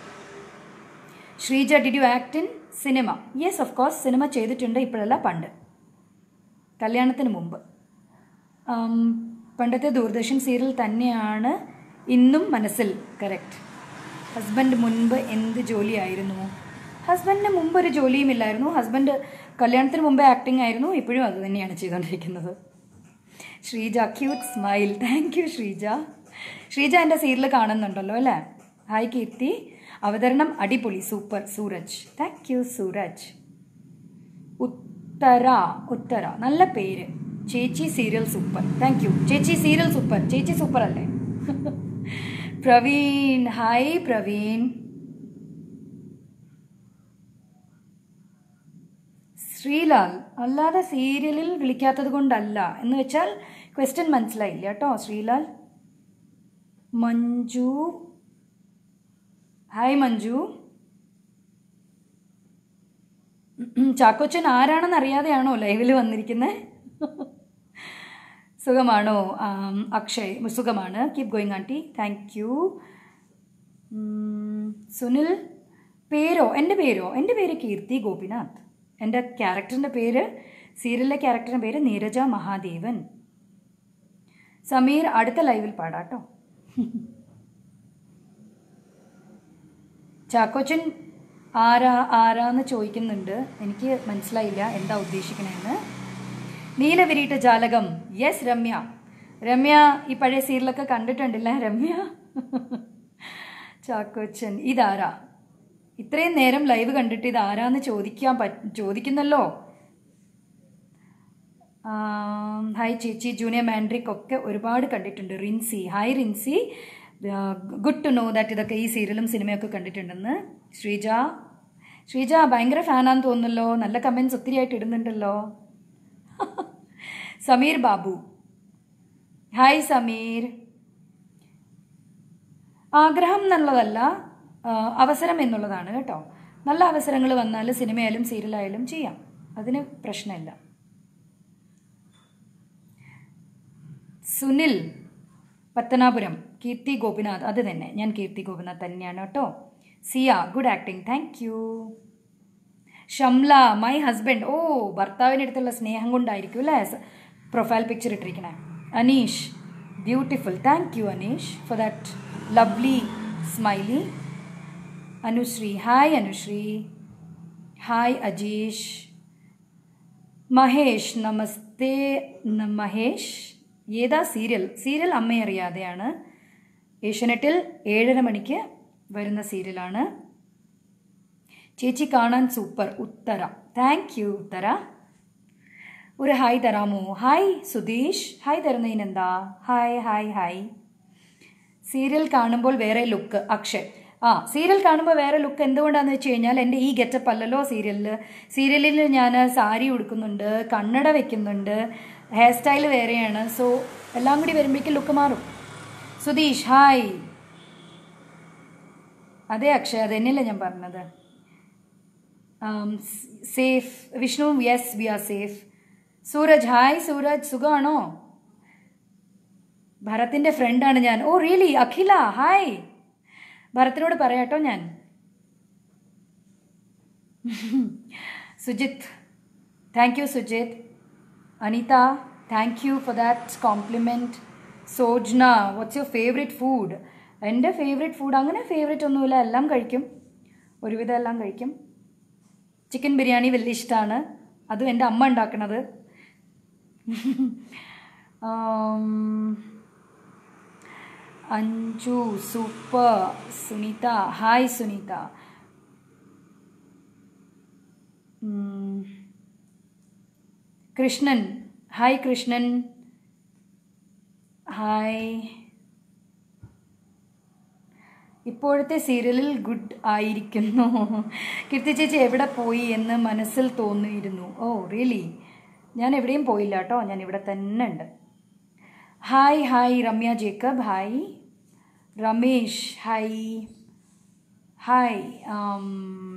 Sreeja did you act in cinema yes of course cinema ചെയ്തിട്ടുണ്ട് ഇപ്പോഴല്ല പണ്ട് കല്യാണത്തിന് മുമ്പ് ആം, പണ്ടത്തെ ദൂരദർശൻ സീരിയൽ തന്നെയാണ് ഇന്നും മനസ്സിൽ കറക്റ്റ് ഹസ്ബൻഡ് മുൻപ് എന്ത് ജോലിയായിരുന്നു ഹസ്ബൻഡിന് മുമ്പ് ഒരു ജോലിയും ഇല്ലായിരുന്നു ഹസ്ബൻഡ് കല്യാണത്തിന് മുമ്പേ ആക്ടിംഗ് ആയിരുന്നു ഇപ്പോഴും അത് തന്നെയാണ് ചെയ്തുകൊണ്ടിരിക്കുന്നത് Sreeja cute smile thank you Sreeja Sreeja എൻ്റെ സീരിയൽ കാണുന്നുണ്ടല്ലോ അല്ലേ ഹായ് കീർത്തി അവതരണം അടിപൊളി super Sooraj thank you Sooraj Uthara Uthara നല്ല പേര് ചേച്ചി സീരിയൽ സൂപ്പർ താങ്ക് യു ചേച്ചി സീരിയൽ സൂപ്പർ ചേച്ചി സൂപ്പർ അല്ലേ പ്രവീൺ ഹായ് പ്രവീൺ ശ്രീലാൽ അല്ലാതെ സീരിയലിൽ വിളിക്കാത്തത് കൊണ്ടല്ല എന്ന് വെച്ചാൽ ക്വസ്റ്റ്യൻ മനസ്സിലായില്ല കേട്ടോ ശ്രീലാൽ മഞ്ജു ഹായ് മഞ്ജു ഉം, ചാക്കോച്ചൻ ആരാണെന്ന് അറിയാതെയാണോ ലൈവിൽ വന്നിരിക്കുന്നത് സുഖമാണോ ആം, അക്ഷയ് സുഖമാണ് keep going aunty thank you Sunil പേരോ എൻ്റെ പേരോ എൻ്റെ പേര് കീർത്തി ഗോപിനാഥ് എൻ്റെ ക്യാരക്ടറിൻ്റെ പേര് സീരിയലിലെ ക്യാരക്ടറിൻ്റെ പേര് നീരജ മഹാദേവൻ സമീർ അടുത്ത ലൈവിൽ പാടാട്ടോ ചാക്കോച്ചൻ ആരാ ആരാന്ന് ചോദിക്കുന്നുണ്ട് എനിക്ക് മനസ്സിലായില്ല എന്താ ഉദ്ദേശിക്കണേന്ന് നീലവിരീട്ട ജാലകം യെസ് രമ്യ രമ്യ ഈ പഴയ സീരിയലൊക്കെ കണ്ടിട്ടുണ്ടല്ലേ രമ്യ ചാക്കോച്ചൻ ഇതാരാ ഇത്രയും നേരം ലൈവ് കണ്ടിട്ട് ഇത് ആരാന്ന് ചോദിക്കാൻ പറ്റ ചോദിക്കുന്നല്ലോ ആം, ഹായ് ചേച്ചി ജൂനിയർ മാൻഡ്രിക് ഒക്കെ ഒരുപാട് കണ്ടിട്ടുണ്ട് Rincy hi Rincy good to know that ഇതൊക്കെ ഈ സീരിയലും സിനിമയൊക്കെ കണ്ടിട്ടുണ്ടെന്ന് ശ്രീജ ശ്രീജ ഭയങ്കര ഫാനാന്ന് തോന്നുന്നല്ലോ നല്ല കമൻസ് ഒത്തിരി ആയിട്ട് ഇടുന്നുണ്ടല്ലോ സമീർ ബാബു ഹായ് സമീർ ആഗ്രഹം എന്നുള്ളതല്ല ആ, അവസരം എന്നുള്ളതാണ് കേട്ടോ നല്ല അവസരങ്ങൾ വന്നാൽ സിനിമയായാലും സീരിയലായാലും ചെയ്യാം അതിന് പ്രശ്നമില്ല സുനിൽ പത്തനാപുരം കീർത്തി ഗോപിനാഥ് അത് തന്നെ ഞാൻ കീർത്തി ഗോപിനാഥ് തന്നെയാണ് കേട്ടോ Siya good acting thank you Shamla my husband oh ഭർത്താവിൻ്റെ അടുത്തുള്ള സ്നേഹം കൊണ്ടായിരിക്കും അല്ലേ പ്രൊഫൈൽ പിക്ചർ ഇട്ടിരിക്കണേ Aneesh beautiful thank you Aneesh for that lovely smiley Anusree hi Anusree hi Ajeesh Mahesh നമസ്തേ ന- മഹേഷ് ഏതാ സീരിയൽ സീരിയൽ അമ്മയറിയാതെയാണ് ഏഷ്യനെറ്റിൽ ഏഴര മണിക്ക് വരുന്ന സീരിയലാണ് ചേച്ചി കാണാൻ super Uthara thank you Uthara ഒരു ഹായ് തരാമോ ഹായ് സുധീഷ് ഹായ് തരുന്നതിനെന്താ ഹായ് ഹായ് ഹായ് സീരിയൽ കാണുമ്പോൾ വേറെ ലുക്ക് അക്ഷയ് ആ സീരിയൽ കാണുമ്പോൾ വേറെ ലുക്ക് എന്തുകൊണ്ടാന്ന് വെച്ച് കഴിഞ്ഞാൽ എൻ്റെ ഈ ഗെറ്റപ്പ് അല്ലല്ലോ സീരിയലിൽ സീരിയലിൽ ഞാൻ സാരി ഉടുക്കുന്നുണ്ട് കണ്ണട വെക്കുന്നുണ്ട് ഹെയർ സ്റ്റൈൽ വേറെയാണ് സോ എല്ലാം കൂടി വരുമ്പോഴേക്കും ലുക്ക് മാറും സുധീഷ് ഹായ് അതെ അക്ഷയ് അത് തന്നെയല്ലേ ഞാൻ പറഞ്ഞത് safe Vishnu yes we are safe Sooraj hi Sooraj സുഖമാണോ ഭരത്തിൻ്റെ ഫ്രണ്ടാണ് ഞാൻ ഓ റിയലി അഖില ഹായ് ഭരത്തിനോട് പറയാട്ടോ ഞാൻ Sujith thank you Sujith Anitha thank you for that compliment Sojna what's your favourite food എൻ്റെ ഫേവറേറ്റ് ഫുഡ് അങ്ങനെ ഫേവറേറ്റ് ഒന്നുമില്ല എല്ലാം കഴിക്കും ഒരുവിധം എല്ലാം കഴിക്കും ചിക്കൻ ബിരിയാണി വലിയ ഇഷ്ടമാണ് അതും എൻ്റെ അമ്മ ഉണ്ടാക്കണത് ആം, അഞ്ജു സൂപ്പർ സുനിത ഹായ് സുനിത ഉം. കൃഷ്ണൻ ഹായ് കൃഷ്ണൻ ഹായ് ഇപ്പോഴത്തെ സീരിയലിൽ ഗുഡ് ആയിരിക്കുന്നു കീർത്തി ചേച്ചി എവിടെ പോയി എന്ന് മനസ്സിൽ തോന്നിയിരുന്നു ഓ റിയലി ഞാൻ എവിടെയും പോയില്ല കേട്ടോ ഞാൻ ഇവിടെ തന്നെ ഉണ്ട് hi hi Ramya Jacob hi Ramesh hi hi ആം,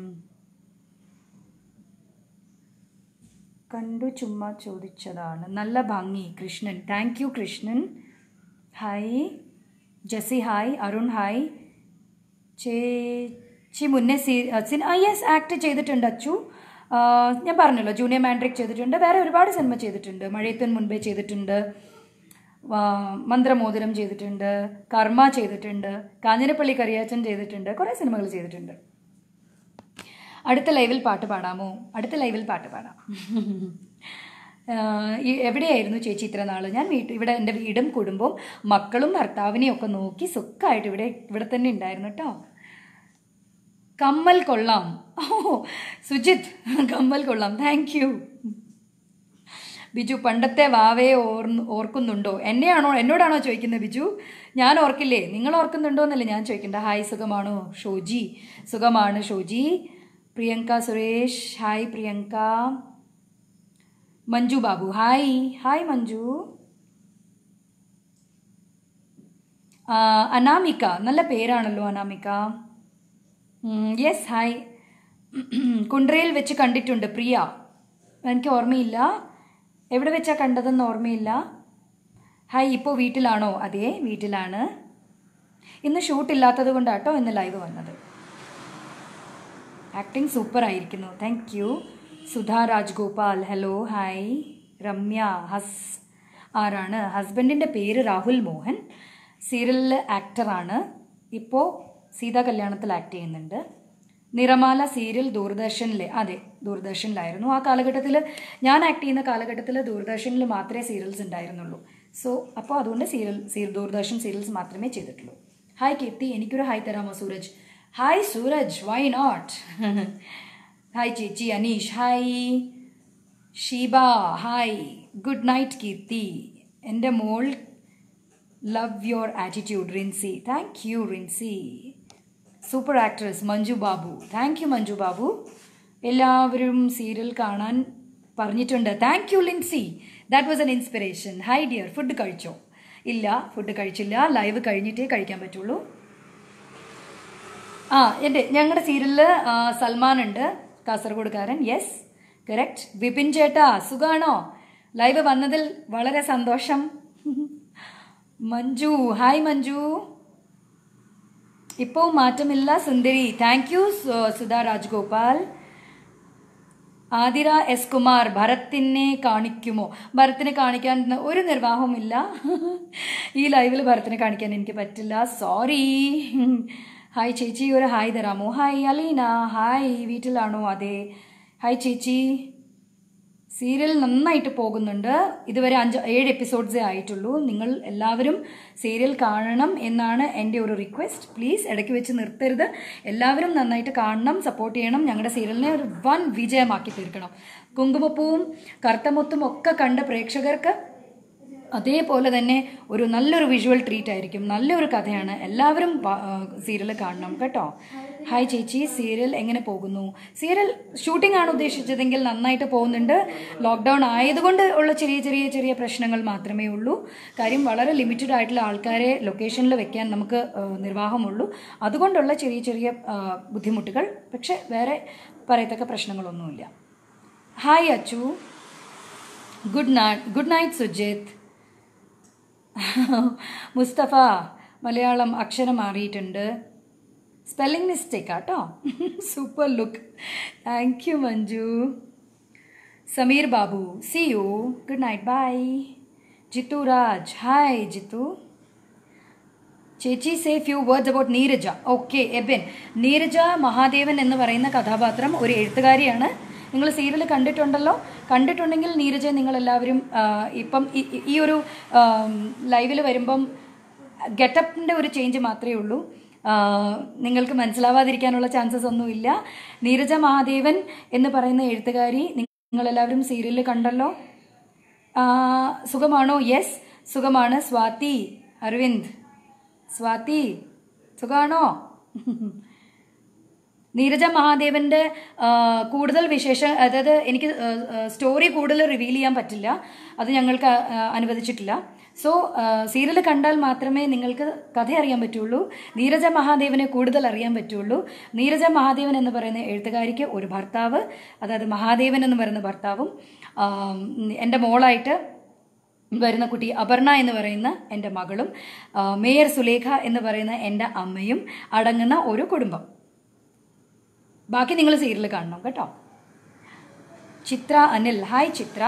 കണ്ടു ചുമ്മാ ചോദിച്ചതാണ് നല്ല ഭംഗി Krishnan thank you Krishnan hi Jessy hi Arun hi ചേച്ചി മുന്നേ സീ സിൻ ആ യെസ് ആക്ട് ചെയ്തിട്ടുണ്ട് അച്ചു ആ, ഞാൻ പറഞ്ഞല്ലോ ജൂനിയർ മാൻഡ്രിക് ചെയ്തിട്ടുണ്ട് വേറെ ഒരുപാട് സിനിമ ചെയ്തിട്ടുണ്ട് മഴയത്തിന് മുൻപേ ചെയ്തിട്ടുണ്ട് ആ, മന്ത്രമോതിരം ചെയ്തിട്ടുണ്ട് കർമ്മ ചെയ്തിട്ടുണ്ട് കാഞ്ഞിരപ്പള്ളി കറിയാച്ചൻ ചെയ്തിട്ടുണ്ട് കുറേ സിനിമകൾ ചെയ്തിട്ടുണ്ട് അടുത്ത ലൈവിൽ പാട്ട് പാടാമോ അടുത്ത ലൈവിൽ പാട്ട് പാടാം ആഹ് ഈ എവിടെയായിരുന്നു ചേച്ചി ഇത്ര നാൾ ഞാൻ വീട്ടിൽ ഇവിടെ എൻ്റെ വീടും കുടുംബവും മക്കളും ഭർത്താവിനെയും ഒക്കെ നോക്കി സുഖമായിട്ട് ഇവിടെ ഇവിടെ തന്നെ ഉണ്ടായിരുന്നു കേട്ടോ കമ്മൽ കൊള്ളാം ഓ സുജിത്ത് കമ്മൽ കൊള്ളാം താങ്ക് യു ബിജു പണ്ടത്തെ വാവയെ ഓർ ഓർക്കുന്നുണ്ടോ എന്നെയാണോ എന്നോടാണോ ചോദിക്കുന്നത് ബിജു ഞാൻ ഓർക്കില്ലേ നിങ്ങൾ ഓർക്കുന്നുണ്ടോ എന്നല്ലേ ഞാൻ ചോദിക്കണ്ട ഹായ് സുഖമാണോ ഷോജി സുഖമാണ് Shoji Priyanka Suresh hi Priyanka Manju Babu hi hi Manju ആ, അനാമിക നല്ല പേരാണല്ലോ അനാമിക യെസ് ഹായ് കുണ്ട്രയിൽ വെച്ച് കണ്ടിട്ടുണ്ട് പ്രിയ എനിക്ക് ഓർമ്മയില്ല എവിടെ വെച്ചാ കണ്ടതെന്ന് ഓർമ്മയില്ല ഹായ് ഇപ്പോൾ വീട്ടിലാണോ അതെ വീട്ടിലാണ് ഇന്ന് ഷൂട്ട് ഇല്ലാത്തത് കൊണ്ടാട്ടോ ഇന്ന് ലൈവ് വന്നത് ആക്ടിങ് സൂപ്പർ ആയിരിക്കുന്നു thank you Sudha Rajgopal hello hi Ramya ഹസ് ആരാണ് ഹസ്ബൻഡിൻ്റെ പേര് രാഹുൽ മോഹൻ സീരിയലിൽ ആക്ടറാണ് ഇപ്പോൾ സീതാ കല്യാണത്തിൽ ആക്ട് ചെയ്യുന്നുണ്ട് നിറമാല സീരിയൽ ദൂരദർശനിലെ അതെ ദൂരദർശനിലായിരുന്നു ആ കാലഘട്ടത്തിൽ ഞാൻ ആക്ട് ചെയ്യുന്ന കാലഘട്ടത്തിൽ ദൂരദർശനിൽ മാത്രമേ സീരിയൽസ് ഉണ്ടായിരുന്നുള്ളൂ സോ അപ്പോൾ അതുകൊണ്ട് സീരിയൽ സീ ദൂരദർശൻ സീരിയൽസ് മാത്രമേ ചെയ്തിട്ടുള്ളൂ ഹായ് കീർത്തി എനിക്കൊരു ഹായ് തരാമോ Sooraj hi Sooraj why not hi ചേച്ചി Aneesh hi Sheeba hi good night Keerthi എൻ്റെ മോൾ love your attitude Rincy thank you Rincy super actress Manju Babu thank you Manju Babu എല്ലാവരും സീരിയൽ കാണാൻ പറഞ്ഞിട്ടുണ്ട് thank you Lincy that was an inspiration hi dear food കഴിച്ചോ ഇല്ല ഫുഡ് കഴിച്ചില്ല ലൈവ് കഴിഞ്ഞിട്ടേ കഴിക്കാൻ പറ്റുള്ളൂ ആ എൻ്റെ ഞങ്ങളുടെ സീരിയലിൽ സൽമാൻ ഉണ്ട് കാസർഗോഡുകാരൻ യെസ് കറക്റ്റ് വിപിൻ ചേട്ടാ സുഖാണോ ലൈവ് വന്നതിൽ വളരെ സന്തോഷം മഞ്ജു ഹായ് മഞ്ജു ഇപ്പോൾ മാറ്റമില്ല സുന്ദരി thank you Sudha Rajgopal Athira S Kumar ഭരത്തിനെ കാണിക്കുമോ ഭരത്തിനെ കാണിക്കാൻ ഒരു നിർവാഹവുമില്ല ഈ ലൈവിൽ ഭരത്തിനെ കാണിക്കാൻ എനിക്ക് പറ്റില്ല സോറി ഹായ് ചേച്ചി ഒരു ഹായ് തരാമോ ഹായ് അലീന ഹായ് വീട്ടിലാണോ അതെ ഹായ് ചേച്ചി സീരിയൽ നന്നായിട്ട് പോകുന്നുണ്ട് ഇതുവരെ അഞ്ച് ഏഴ് എപ്പിസോഡ്സേ ആയിട്ടുള്ളൂ നിങ്ങൾ എല്ലാവരും സീരിയൽ കാണണം എന്നാണ് എൻ്റെ ഒരു റിക്വസ്റ്റ് പ്ലീസ് ഇടയ്ക്ക് വെച്ച് നിർത്തരുത് എല്ലാവരും നന്നായിട്ട് കാണണം സപ്പോർട്ട് ചെയ്യണം ഞങ്ങളുടെ സീരിയലിനെ ഒരു വൻ വിജയമാക്കി തീർക്കണം കുങ്കുമപ്പൂവും കറുത്തമുത്തും ഒക്കെ കണ്ട പ്രേക്ഷകർക്ക് അതേപോലെ തന്നെ ഒരു നല്ലൊരു വിഷ്വൽ ട്രീറ്റ് ആയിരിക്കും നല്ലൊരു കഥയാണ് എല്ലാവരും സീരിയൽ കാണണം കേട്ടോ ഹായ് ചേച്ചി സീരിയൽ എങ്ങനെ പോകുന്നു സീരിയൽ ഷൂട്ടിംഗ് ആണ് ഉദ്ദേശിച്ചതെങ്കിൽ നന്നായിട്ട് പോകുന്നുണ്ട് ലോക്ക്ഡൗൺ ആയതുകൊണ്ട് ഉള്ള ചെറിയ ചെറിയ ചെറിയ പ്രശ്നങ്ങൾ മാത്രമേ ഉള്ളൂ കാര്യം വളരെ ലിമിറ്റഡ് ആയിട്ടുള്ള ആൾക്കാരെ ലൊക്കേഷനിൽ വെക്കാൻ നമുക്ക് ആ, നിർവാഹമുള്ളൂ അതുകൊണ്ടുള്ള ചെറിയ ചെറിയ ആ, ബുദ്ധിമുട്ടുകൾ പക്ഷെ വേറെ പറയത്തക്ക പ്രശ്നങ്ങളൊന്നുമില്ല hi Achu good night good night Sujith Mustafa Malayalam അക്ഷരം മാറിയിട്ടുണ്ട് സ്പെല്ലിംഗ് മിസ്റ്റേക്ക് ആട്ടോ super look thank you Manju Sameer Babu see you good night bye Jithu Raj hi Jithu ചേച്ചി say few words about Neeraja okay Ebin Neeraja Mahadevan എന്ന് പറയുന്ന കഥാപാത്രം ഒരു എഴുത്തുകാരിയാണ് നിങ്ങൾ സീരിയൽ കണ്ടിട്ടുണ്ടല്ലോ കണ്ടിട്ടുണ്ടെങ്കിൽ നീരജ നിങ്ങളെല്ലാവരും ആ, ഇപ്പം ഈ- ഈ- ഈ ഒരു ലൈവിൽ വരുമ്പം ഗെറ്റപ്പിൻ്റെ ഒരു ചേഞ്ച് മാത്രമേ ഉള്ളൂ ആ, നിങ്ങൾക്ക് മനസ്സിലാവാതിരിക്കാനുള്ള ചാൻസസ് ഒന്നുമില്ല നീരജ മഹാദേവൻ എന്ന് പറയുന്ന എഴുത്തുകാരി നിങ്ങളെല്ലാവരും സീരിയലിൽ കണ്ടല്ലോ ആ, സുഖമാണോ യെസ് സുഖമാണ് സ്വാതി അരവിന്ദ് സ്വാതി സുഖമാണോ നീരജ മഹാദേവന്റെ ആ, കൂടുതൽ വിശേഷ അതായത് എനിക്ക് സ്റ്റോറി കൂടുതൽ റിവീൽ ചെയ്യാൻ പറ്റില്ല അത് ഞങ്ങൾക്ക് ആ, അനുവദിച്ചിട്ടില്ല സോ സീരിയൽ കണ്ടാൽ മാത്രമേ നിങ്ങൾക്ക് കഥ അറിയാൻ പറ്റുള്ളൂ നീരജ മഹാദേവനെ കൂടുതൽ അറിയാൻ പറ്റുള്ളൂ നീരജ മഹാദേവൻ എന്ന് പറയുന്ന എഴുത്തുകാരിക്ക് ഒരു ഭർത്താവ് അതായത് മഹാദേവൻ എന്ന് പറയുന്ന ഭർത്താവും ആ, എൻ്റെ മോളായിട്ട് വരുന്ന കുട്ടി അപർണ എന്ന് പറയുന്ന എൻ്റെ മകളും ആ, മേയർ സുലേഖ എന്ന് പറയുന്ന എൻ്റെ അമ്മയും അടങ്ങുന്ന ഒരു കുടുംബം ബാക്കി നിങ്ങൾ സീരിയൽ കാണണം കേട്ടോ Chitra Anil hi Chitra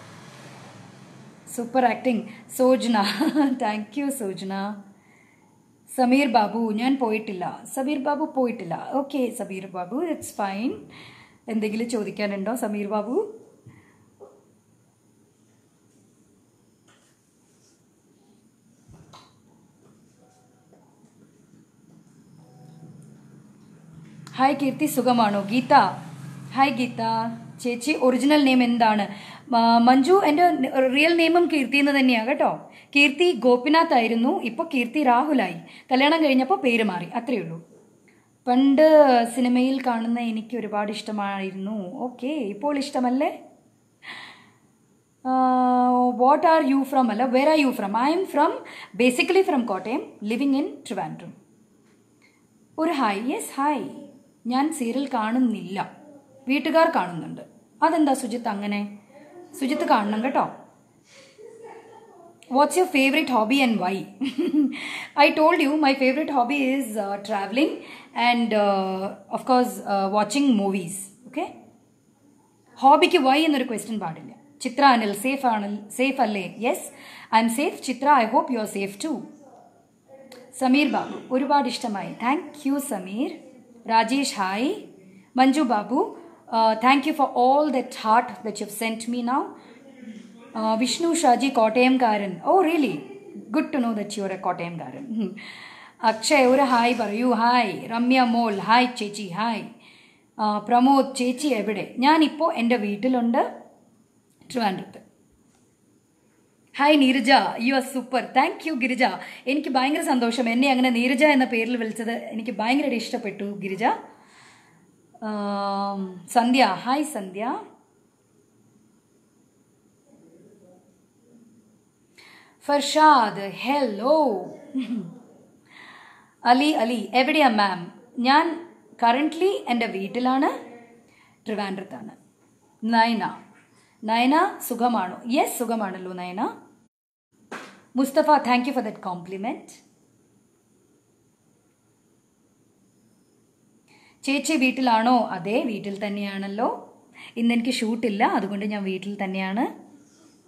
super acting Sojana thank you Sojana Sameer Babu ഞാൻ പോയിട്ടില്ല സമീർ ബാബു പോയിട്ടില്ല okay Sameer Babu it's fine എന്തെങ്കിലും ചോദിക്കാനുണ്ടോ സമീർ ബാബു ഹായ് കീർത്തി സുഖമാണോ ഗീത ഹായ് ഗീത ചേച്ചി ഒറിജിനൽ നെയിം എന്താണ് മ- മഞ്ജു എൻ്റെ റിയൽ നെയിമും കീർത്തി എന്ന് തന്നെയാണ് കേട്ടോ കീർത്തി ഗോപിനാഥ് ആയിരുന്നു ഇപ്പോൾ കീർത്തി രാഹുലായി കല്യാണം കഴിഞ്ഞപ്പോൾ പേര് മാറി അത്രയേ ഉള്ളൂ പണ്ട് സിനിമയിൽ കാണുന്ന എനിക്ക് ഒരുപാട് ഇഷ്ടമായിരുന്നു ഓക്കെ ഇപ്പോൾ ഇഷ്ടമല്ലേ വാട്ട് ആർ യു ഫ്രം അല്ല where are you from I M from basically from Kottayam living in Trivandrum ഒരു ഹായ് യെസ് ഹായ് ഞാൻ സീരിയൽ കാണുന്നില്ല വീട്ടുകാർ കാണുന്നുണ്ട് അതെന്താ സുജിത്ത് അങ്ങനെ സുജിത്ത് കാണണം കേട്ടോ what's your favourite hobby and why I told you my favourite hobby is travelling and of course watching movies okay ഹോബിക്ക് വൈ എന്നൊരു ക്വസ്റ്റ്യൻ പാടില്ല ചിത്ര അനിൽ സേഫ് ആണ് സേഫ് അല്ലേ yes I M safe Chitra I hope you are safe too Sameer Babu ഒരുപാട് ഇഷ്ടമായി thank you Sameer Rajesh hi Manju Babu thank you for all that heart that you sent me now Vishnu Shaji കോട്ടയംകാരൻ oh really good to know that you are a കോട്ടയംകാരൻ അക്ഷയ് ഒരു ഹായ് പറയൂ ഹായ് രമ്യ മോൾ ഹായ് ചേച്ചി ഹായ് ആ, പ്രമോദ് ചേച്ചി എവിടെ ഞാനിപ്പോൾ എൻ്റെ വീട്ടിലുണ്ട് ട്രിവാൻഡ്രത്ത് hi Neeraja you are super thank you Girija എനിക്ക് ഭയങ്കര സന്തോഷം എന്നെ അങ്ങനെ നീരജ എന്ന പേരിൽ വിളിച്ചത് എനിക്ക് ഭയങ്കരമായിട്ട് ഇഷ്ടപ്പെട്ടു ഗിരിജ ആം, സന്ധ്യ ഹായ് സന്ധ്യ ഫർഷാദ് ഹെല്ലോ അലി അലി എവിടെയാ മാം ഞാൻ കറൻ്റ്ലി എൻ്റെ വീട്ടിലാണ് ട്രിവാൻഡ്രത്താണ് നയന നയന സുഖമാണോ യെസ് സുഖമാണല്ലോ Nayana Mustafa thank you for that compliment ചേച്ചി വീട്ടിലാണോ അതെ വീട്ടിൽ തന്നെയാണല്ലോ ഇന്ന് എനിക്ക് ഷൂട്ടില്ല അതുകൊണ്ട് ഞാൻ വീട്ടിൽ തന്നെയാണ്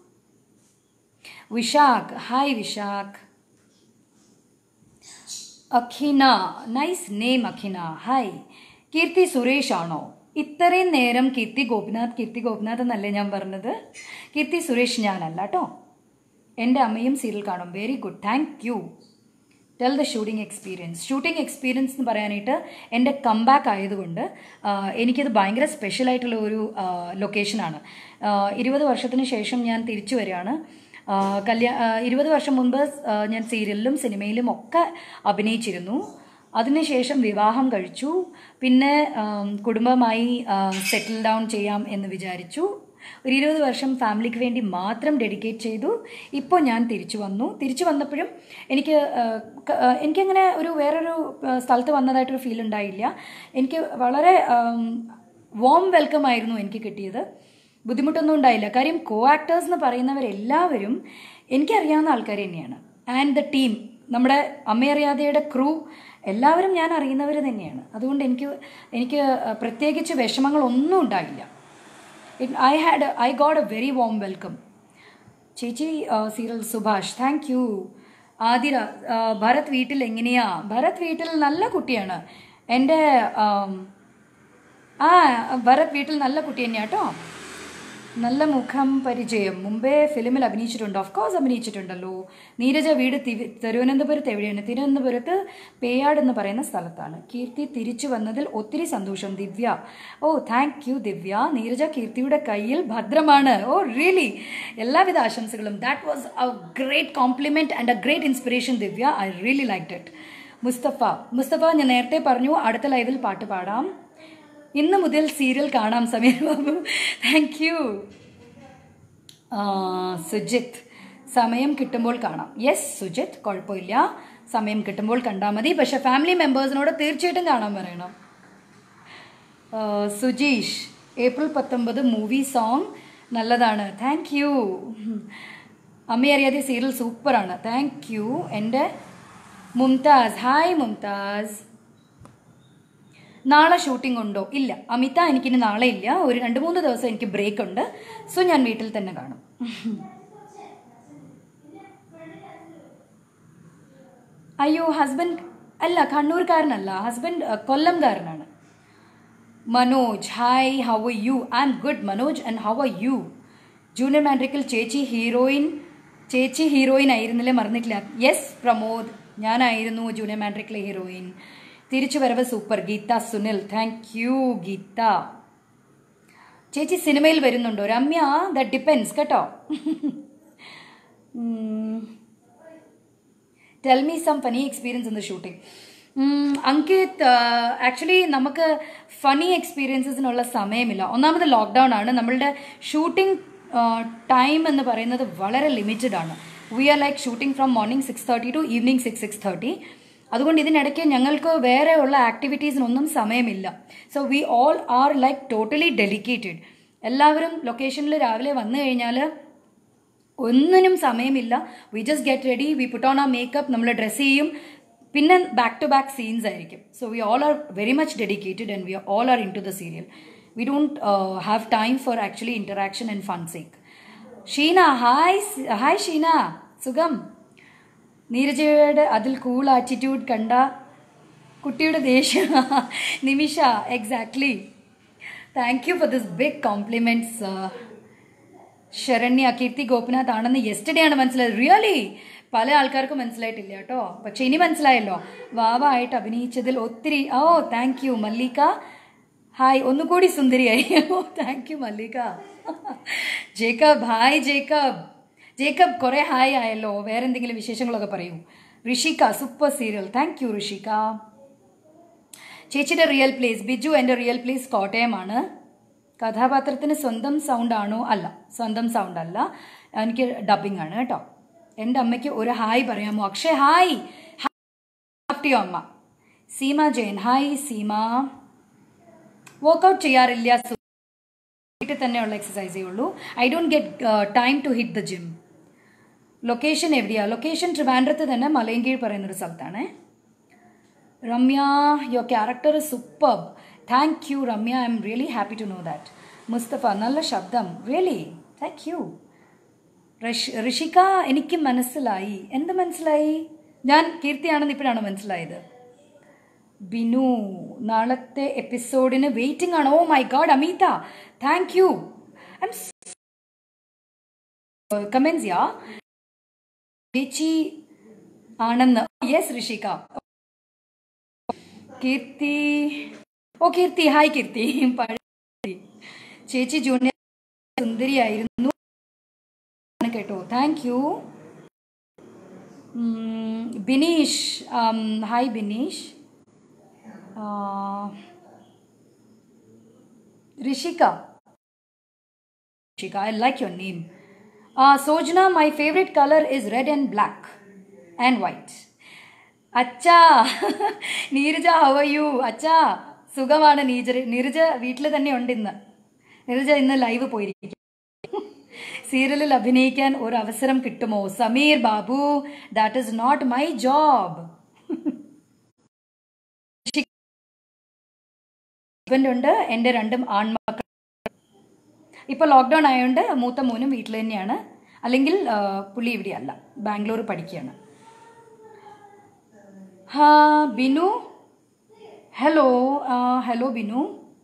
Vishakh hi Vishakh Akhina nice name Akhina hi Keerthi Suresh ആണോ ഇത്രയും നേരം കീർത്തി ഗോപിനാഥ് കീർത്തി ഗോപിനാഥ് എന്നല്ലേ ഞാൻ പറഞ്ഞത് കീർത്തി സുരേഷ് ഞാനല്ല കേട്ടോ എൻ്റെ അമ്മയും സീരിയൽ കാണും very good thank you tell the shooting experience shooting experience എന്ന് പറയാനായിട്ട് എൻ്റെ കംബാക്ക് ആയതുകൊണ്ട് ആ, എനിക്കത് ഭയങ്കര സ്പെഷ്യലായിട്ടുള്ള ഒരു ലൊക്കേഷനാണ് ഇരുപത് വർഷത്തിന് ശേഷം ഞാൻ തിരിച്ചു വരികയാണ് ആ, കല്യാ ആ, ഇരുപത് വർഷം മുൻപ് ആ, ഞാൻ സീരിയലിലും സിനിമയിലും ഒക്കെ അഭിനയിച്ചിരുന്നു അതിനുശേഷം വിവാഹം കഴിച്ചു പിന്നെ ആം, കുടുംബമായി സെറ്റിൽ ഡൗൺ ചെയ്യാം എന്ന് വിചാരിച്ചു ഒരു ഇരുപത് വർഷം ഫാമിലിക്ക് വേണ്ടി മാത്രം ഡെഡിക്കേറ്റ് ചെയ്തു ഇപ്പോൾ ഞാൻ തിരിച്ചു വന്നു തിരിച്ചു വന്നപ്പോഴും എനിക്ക് ആ, ക- ആ, എനിക്കങ്ങനെ ഒരു വേറൊരു ആ, സ്ഥലത്ത് വന്നതായിട്ടൊരു ഫീൽ ഉണ്ടായില്ല എനിക്ക് വളരെ വോം വെൽക്കം ആയിരുന്നു എനിക്ക് കിട്ടിയത് ബുദ്ധിമുട്ടൊന്നും ഉണ്ടായില്ല കാര്യം കോ ആക്ടേഴ്സ് എന്ന് പറയുന്നവരെല്ലാവരും എനിക്കറിയാവുന്ന ആൾക്കാർ തന്നെയാണ് ആൻഡ് ദ ടീം നമ്മുടെ അമ്മയറിയാതെയുടെ ക്രൂ എല്ലാവരും ഞാൻ അറിയുന്നവർ തന്നെയാണ് അതുകൊണ്ട് എനിക്ക് എനിക്ക് പ്രത്യേകിച്ച് വിഷമങ്ങളൊന്നും ഉണ്ടായില്ല I had I got a very warm welcome ചേച്ചി serial Subhash thank you Athira ആ, ഭരത് വീട്ടിൽ എങ്ങനെയാ ഭരത് വീട്ടിൽ നല്ല കുട്ടിയാണ് എൻ്റെ ആം, ആ ഭരത് വീട്ടിൽ നല്ല കുട്ടി തന്നെയാ കേട്ടോ നല്ല മുഖം പരിചയം മുമ്പേ ഫിലിമിൽ അഭിനയിച്ചിട്ടുണ്ട് ഓഫ് കോഴ്സ് അഭിനയിച്ചിട്ടുണ്ടല്ലോ നീരജ വീട് തിവ- തിരുവനന്തപുരത്ത് എവിടെയാണ് തിരുവനന്തപുരത്ത് പേയാട് എന്ന് പറയുന്ന സ്ഥലത്താണ് കീർത്തി തിരിച്ചു വന്നതിൽ ഒത്തിരി സന്തോഷം Divya oh thank you Divya Neeraja കീർത്തിയുടെ കയ്യിൽ ഭദ്രമാണ് ഓ റിയലി എല്ലാവിധ ആശംസകളും that was a great compliment and a great inspiration Divya I really like it Mustafa Mustafa ഞാൻ നേരത്തെ പറഞ്ഞു അടുത്ത ലൈവിൽ പാട്ട് പാടാം ഇന്ന് മുതൽ സീരിയൽ കാണാം സമീർ ബാബു താങ്ക് യു സുജിത്ത് സമയം കിട്ടുമ്പോൾ കാണാം യെസ് സുജിത്ത് കുഴപ്പമില്ല സമയം കിട്ടുമ്പോൾ കണ്ടാൽ മതി പക്ഷെ ഫാമിലി മെമ്പേഴ്സിനോട് തീർച്ചയായിട്ടും കാണാൻ പറയണം ആ, സുജീഷ് ഏപ്രിൽ പത്തൊമ്പത് മൂവി സോങ് നല്ലതാണ് താങ്ക് യു അമ്മയറിയാതെ സീരിയൽ സൂപ്പറാണ് താങ്ക് യു എൻ്റെ മുംതാസ് ഹായ് മുംതാസ് നാളെ ഷൂട്ടിംഗ് ഉണ്ടോ ഇല്ല അമിത എനിക്കിനി നാളെ ഇല്ല ഒരു രണ്ട് മൂന്ന് ദിവസം എനിക്ക് ബ്രേക്ക് ഉണ്ട് സോ ഞാൻ വീട്ടിൽ തന്നെ കാണും അയ്യോ ഹസ്ബൻഡ് അല്ല കണ്ണൂർക്കാരനല്ല ഹസ്ബൻഡ് അഹ്, കൊല്ലംകാരനാണ് Manoj hi how are you I M good Manoj and how are you junior മാൻഡ്രിക്കിൽ ചേച്ചി ഹീറോയിൻ ചേച്ചി ഹീറോയിൻ ആയിരുന്നില്ലേ മറന്നിട്ടില്ല യെസ് പ്രമോദ് ഞാനായിരുന്നു ജൂനിയർ മാൻഡ്രിക്കിലെ ഹീറോയിൻ തിരിച്ചു വരവ് super Geetha Sunil thank you Geetha ചേച്ചി സിനിമയിൽ വരുന്നുണ്ടോ രമ്യ ദ ഡിപ്പെൻസ് കേട്ടോ tell me some funny experience in the shooting Ankit actually നമുക്ക് ഫണി എക്സ്പീരിയൻസസിനുള്ള സമയമില്ല ഒന്നാമത് ലോക്ക്ഡൗൺ ആണ് നമ്മളുടെ ഷൂട്ടിംഗ് ടൈം എന്ന് പറയുന്നത് വളരെ ലിമിറ്റഡ് ആണ് we are like shooting from morning six thirty to evening six six thirty അതുകൊണ്ട് ഇതിനിടയ്ക്ക് ഞങ്ങൾക്ക് വേറെ ഉള്ള ആക്ടിവിറ്റീസിനൊന്നും സമയമില്ല so we all are like totally delicated എല്ലാവരും ലൊക്കേഷനിൽ രാവിലെ വന്നു കഴിഞ്ഞാൽ ഒന്നിനും സമയമില്ല we just get ready we put on a makeup നമ്മൾ ഡ്രസ്സ് ചെയ്യും പിന്നെ ബാക്ക് ടു ബാക്ക് സീൻസ് ആയിരിക്കും so we all are very much dedicated and we all are into the serial we don't have time for actually interaction and fun sake Sheena hi hi Sheena സുഖം നീരജയുടെ അതിൽ കൂൾ ആറ്റിറ്റ്യൂഡ് കണ്ട കുട്ടിയുടെ ദേഷ്യം Nimisha exactly thank you for this big compliments Saranya Keerthi Gopinath ആണെന്ന് യെസ്റ്റർഡേ ആണ് മനസ്സിലായത് റിയലി പല ആൾക്കാർക്കും മനസ്സിലായിട്ടില്ല കേട്ടോ പക്ഷെ ഇനി മനസ്സിലായല്ലോ വാവ ആയിട്ട് അഭിനയിച്ചതിൽ ഒത്തിരി oh thank you Mallika hi ഒന്നുകൂടി സുന്ദരിയായി oh thank you Mallika Jacob hi Jacob Jacob കുറെ ഹായ് ആയല്ലോ വേറെ എന്തെങ്കിലും വിശേഷങ്ങളൊക്കെ പറയൂ Rishika super serial thank you Rishika ചേച്ചിയുടെ റിയൽ പ്ലേസ് ബിജു എൻ്റെ റിയൽ പ്ലേസ് കോട്ടയമാണ് കഥാപാത്രത്തിന് സ്വന്തം സൗണ്ട് ആണോ അല്ല സ്വന്തം സൗണ്ട് അല്ല എനിക്ക് ഡബിങ് ആണ് കേട്ടോ എൻ്റെ അമ്മയ്ക്ക് ഒരു ഹായ് പറയാമോ അക്ഷയ് ഹായ് ഹായ് അമ്മ സീമ ജെയിൻ ഹായ് സീമ വർക്കൗട്ട് ചെയ്യാറില്ല സു- വീട്ടിൽ തന്നെയുള്ള എക്സസൈസേ ഉള്ളൂ I don't get time to hit the gym location എവിടെയാ ലൊക്കേഷൻ ട്രിവാൻഡ്രത്ത് തന്നെ മലയങ്കീഴ് പറയുന്നൊരു സ്ഥലത്താണ് Ramya your character is super thank you Ramya I M really happy to know that Mustafa നല്ല ശബ്ദം റിയലി താങ്ക് യു ഋഷിക എനിക്ക് മനസ്സിലായി എന്ത് മനസ്സിലായി ഞാൻ കീർത്തിയാണെന്ന് ഇപ്പോഴാണ് മനസ്സിലായത് ബിനു നാളത്തെ എപ്പിസോഡിന് വെയിറ്റിംഗ് ആണ് oh my God Amitha thank you comments yeah ചേച്ചി ആണെന്ന് yes Rishika Keerthi oh Keerthi hi Keerthi പഴയ കീർത്തി. ചേച്ചി ജൂനിയർ സുന്ദരിയായിരുന്നു കേട്ടോ thank you Bineesh hi Bineesh Rishika Rishika I like your name Sojana my favourite colour is red and black and white അച്ഛാ നീരജ ഹൗ ആർ യു അച്ഛാ സുഖമാണ് നീജ നീരജ വീട്ടിൽ തന്നെ ഉണ്ട് ഇന്ന് നീരജ ഇന്ന് ലൈവ് പോയിരിക്കും സീരിയലിൽ അഭിനയിക്കാൻ ഒരു അവസരം കിട്ടുമോ Sameer Babu that is not my job husband ഉണ്ട് എൻ്റെ രണ്ടും ആൺമക്കൾ ഇപ്പോൾ ലോക്ക്ഡൗൺ ആയതുകൊണ്ട് മൂത്ത മോനും വീട്ടിൽ തന്നെയാണ് അല്ലെങ്കിൽ ആ, പുള്ളി ഇവിടെയല്ല ബാംഗ്ലൂർ പഠിക്കുകയാണ് ഹാ ബിനു ഹലോ ആ, ഹലോ ബിനു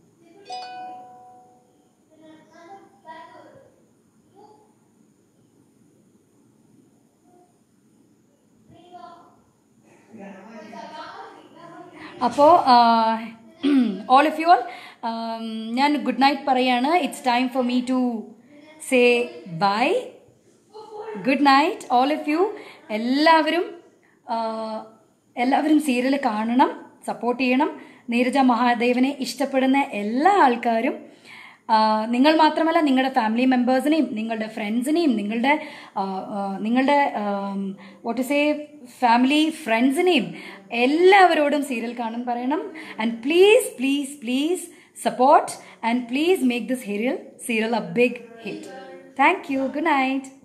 അപ്പോൾ ഓൾ ഓഫ് യു ഓൾ ഞാൻ ഗുഡ് നൈറ്റ് പറയാണ് it's time for me to say bye good night all of you എല്ലാവരും ആ, എല്ലാവരും സീരിയൽ കാണണം സപ്പോർട്ട് ചെയ്യണം നീരജ മഹാദേവനെ ഇഷ്ടപ്പെടുന്ന എല്ലാ ആൾക്കാരും ആ, നിങ്ങൾ മാത്രമല്ല നിങ്ങളുടെ ഫാമിലി മെമ്പേഴ്സിനെയും നിങ്ങളുടെ ഫ്രണ്ട്സിനെയും നിങ്ങളുടെ ആ, ആ, നിങ്ങളുടെ വാട്ട് സേ ഫാമിലി ഫ്രണ്ട്സിനെയും എല്ലാവരോടും സീരിയൽ കാണാൻ പറയണം and please please please support and please make this serial serial a big hit thank you good night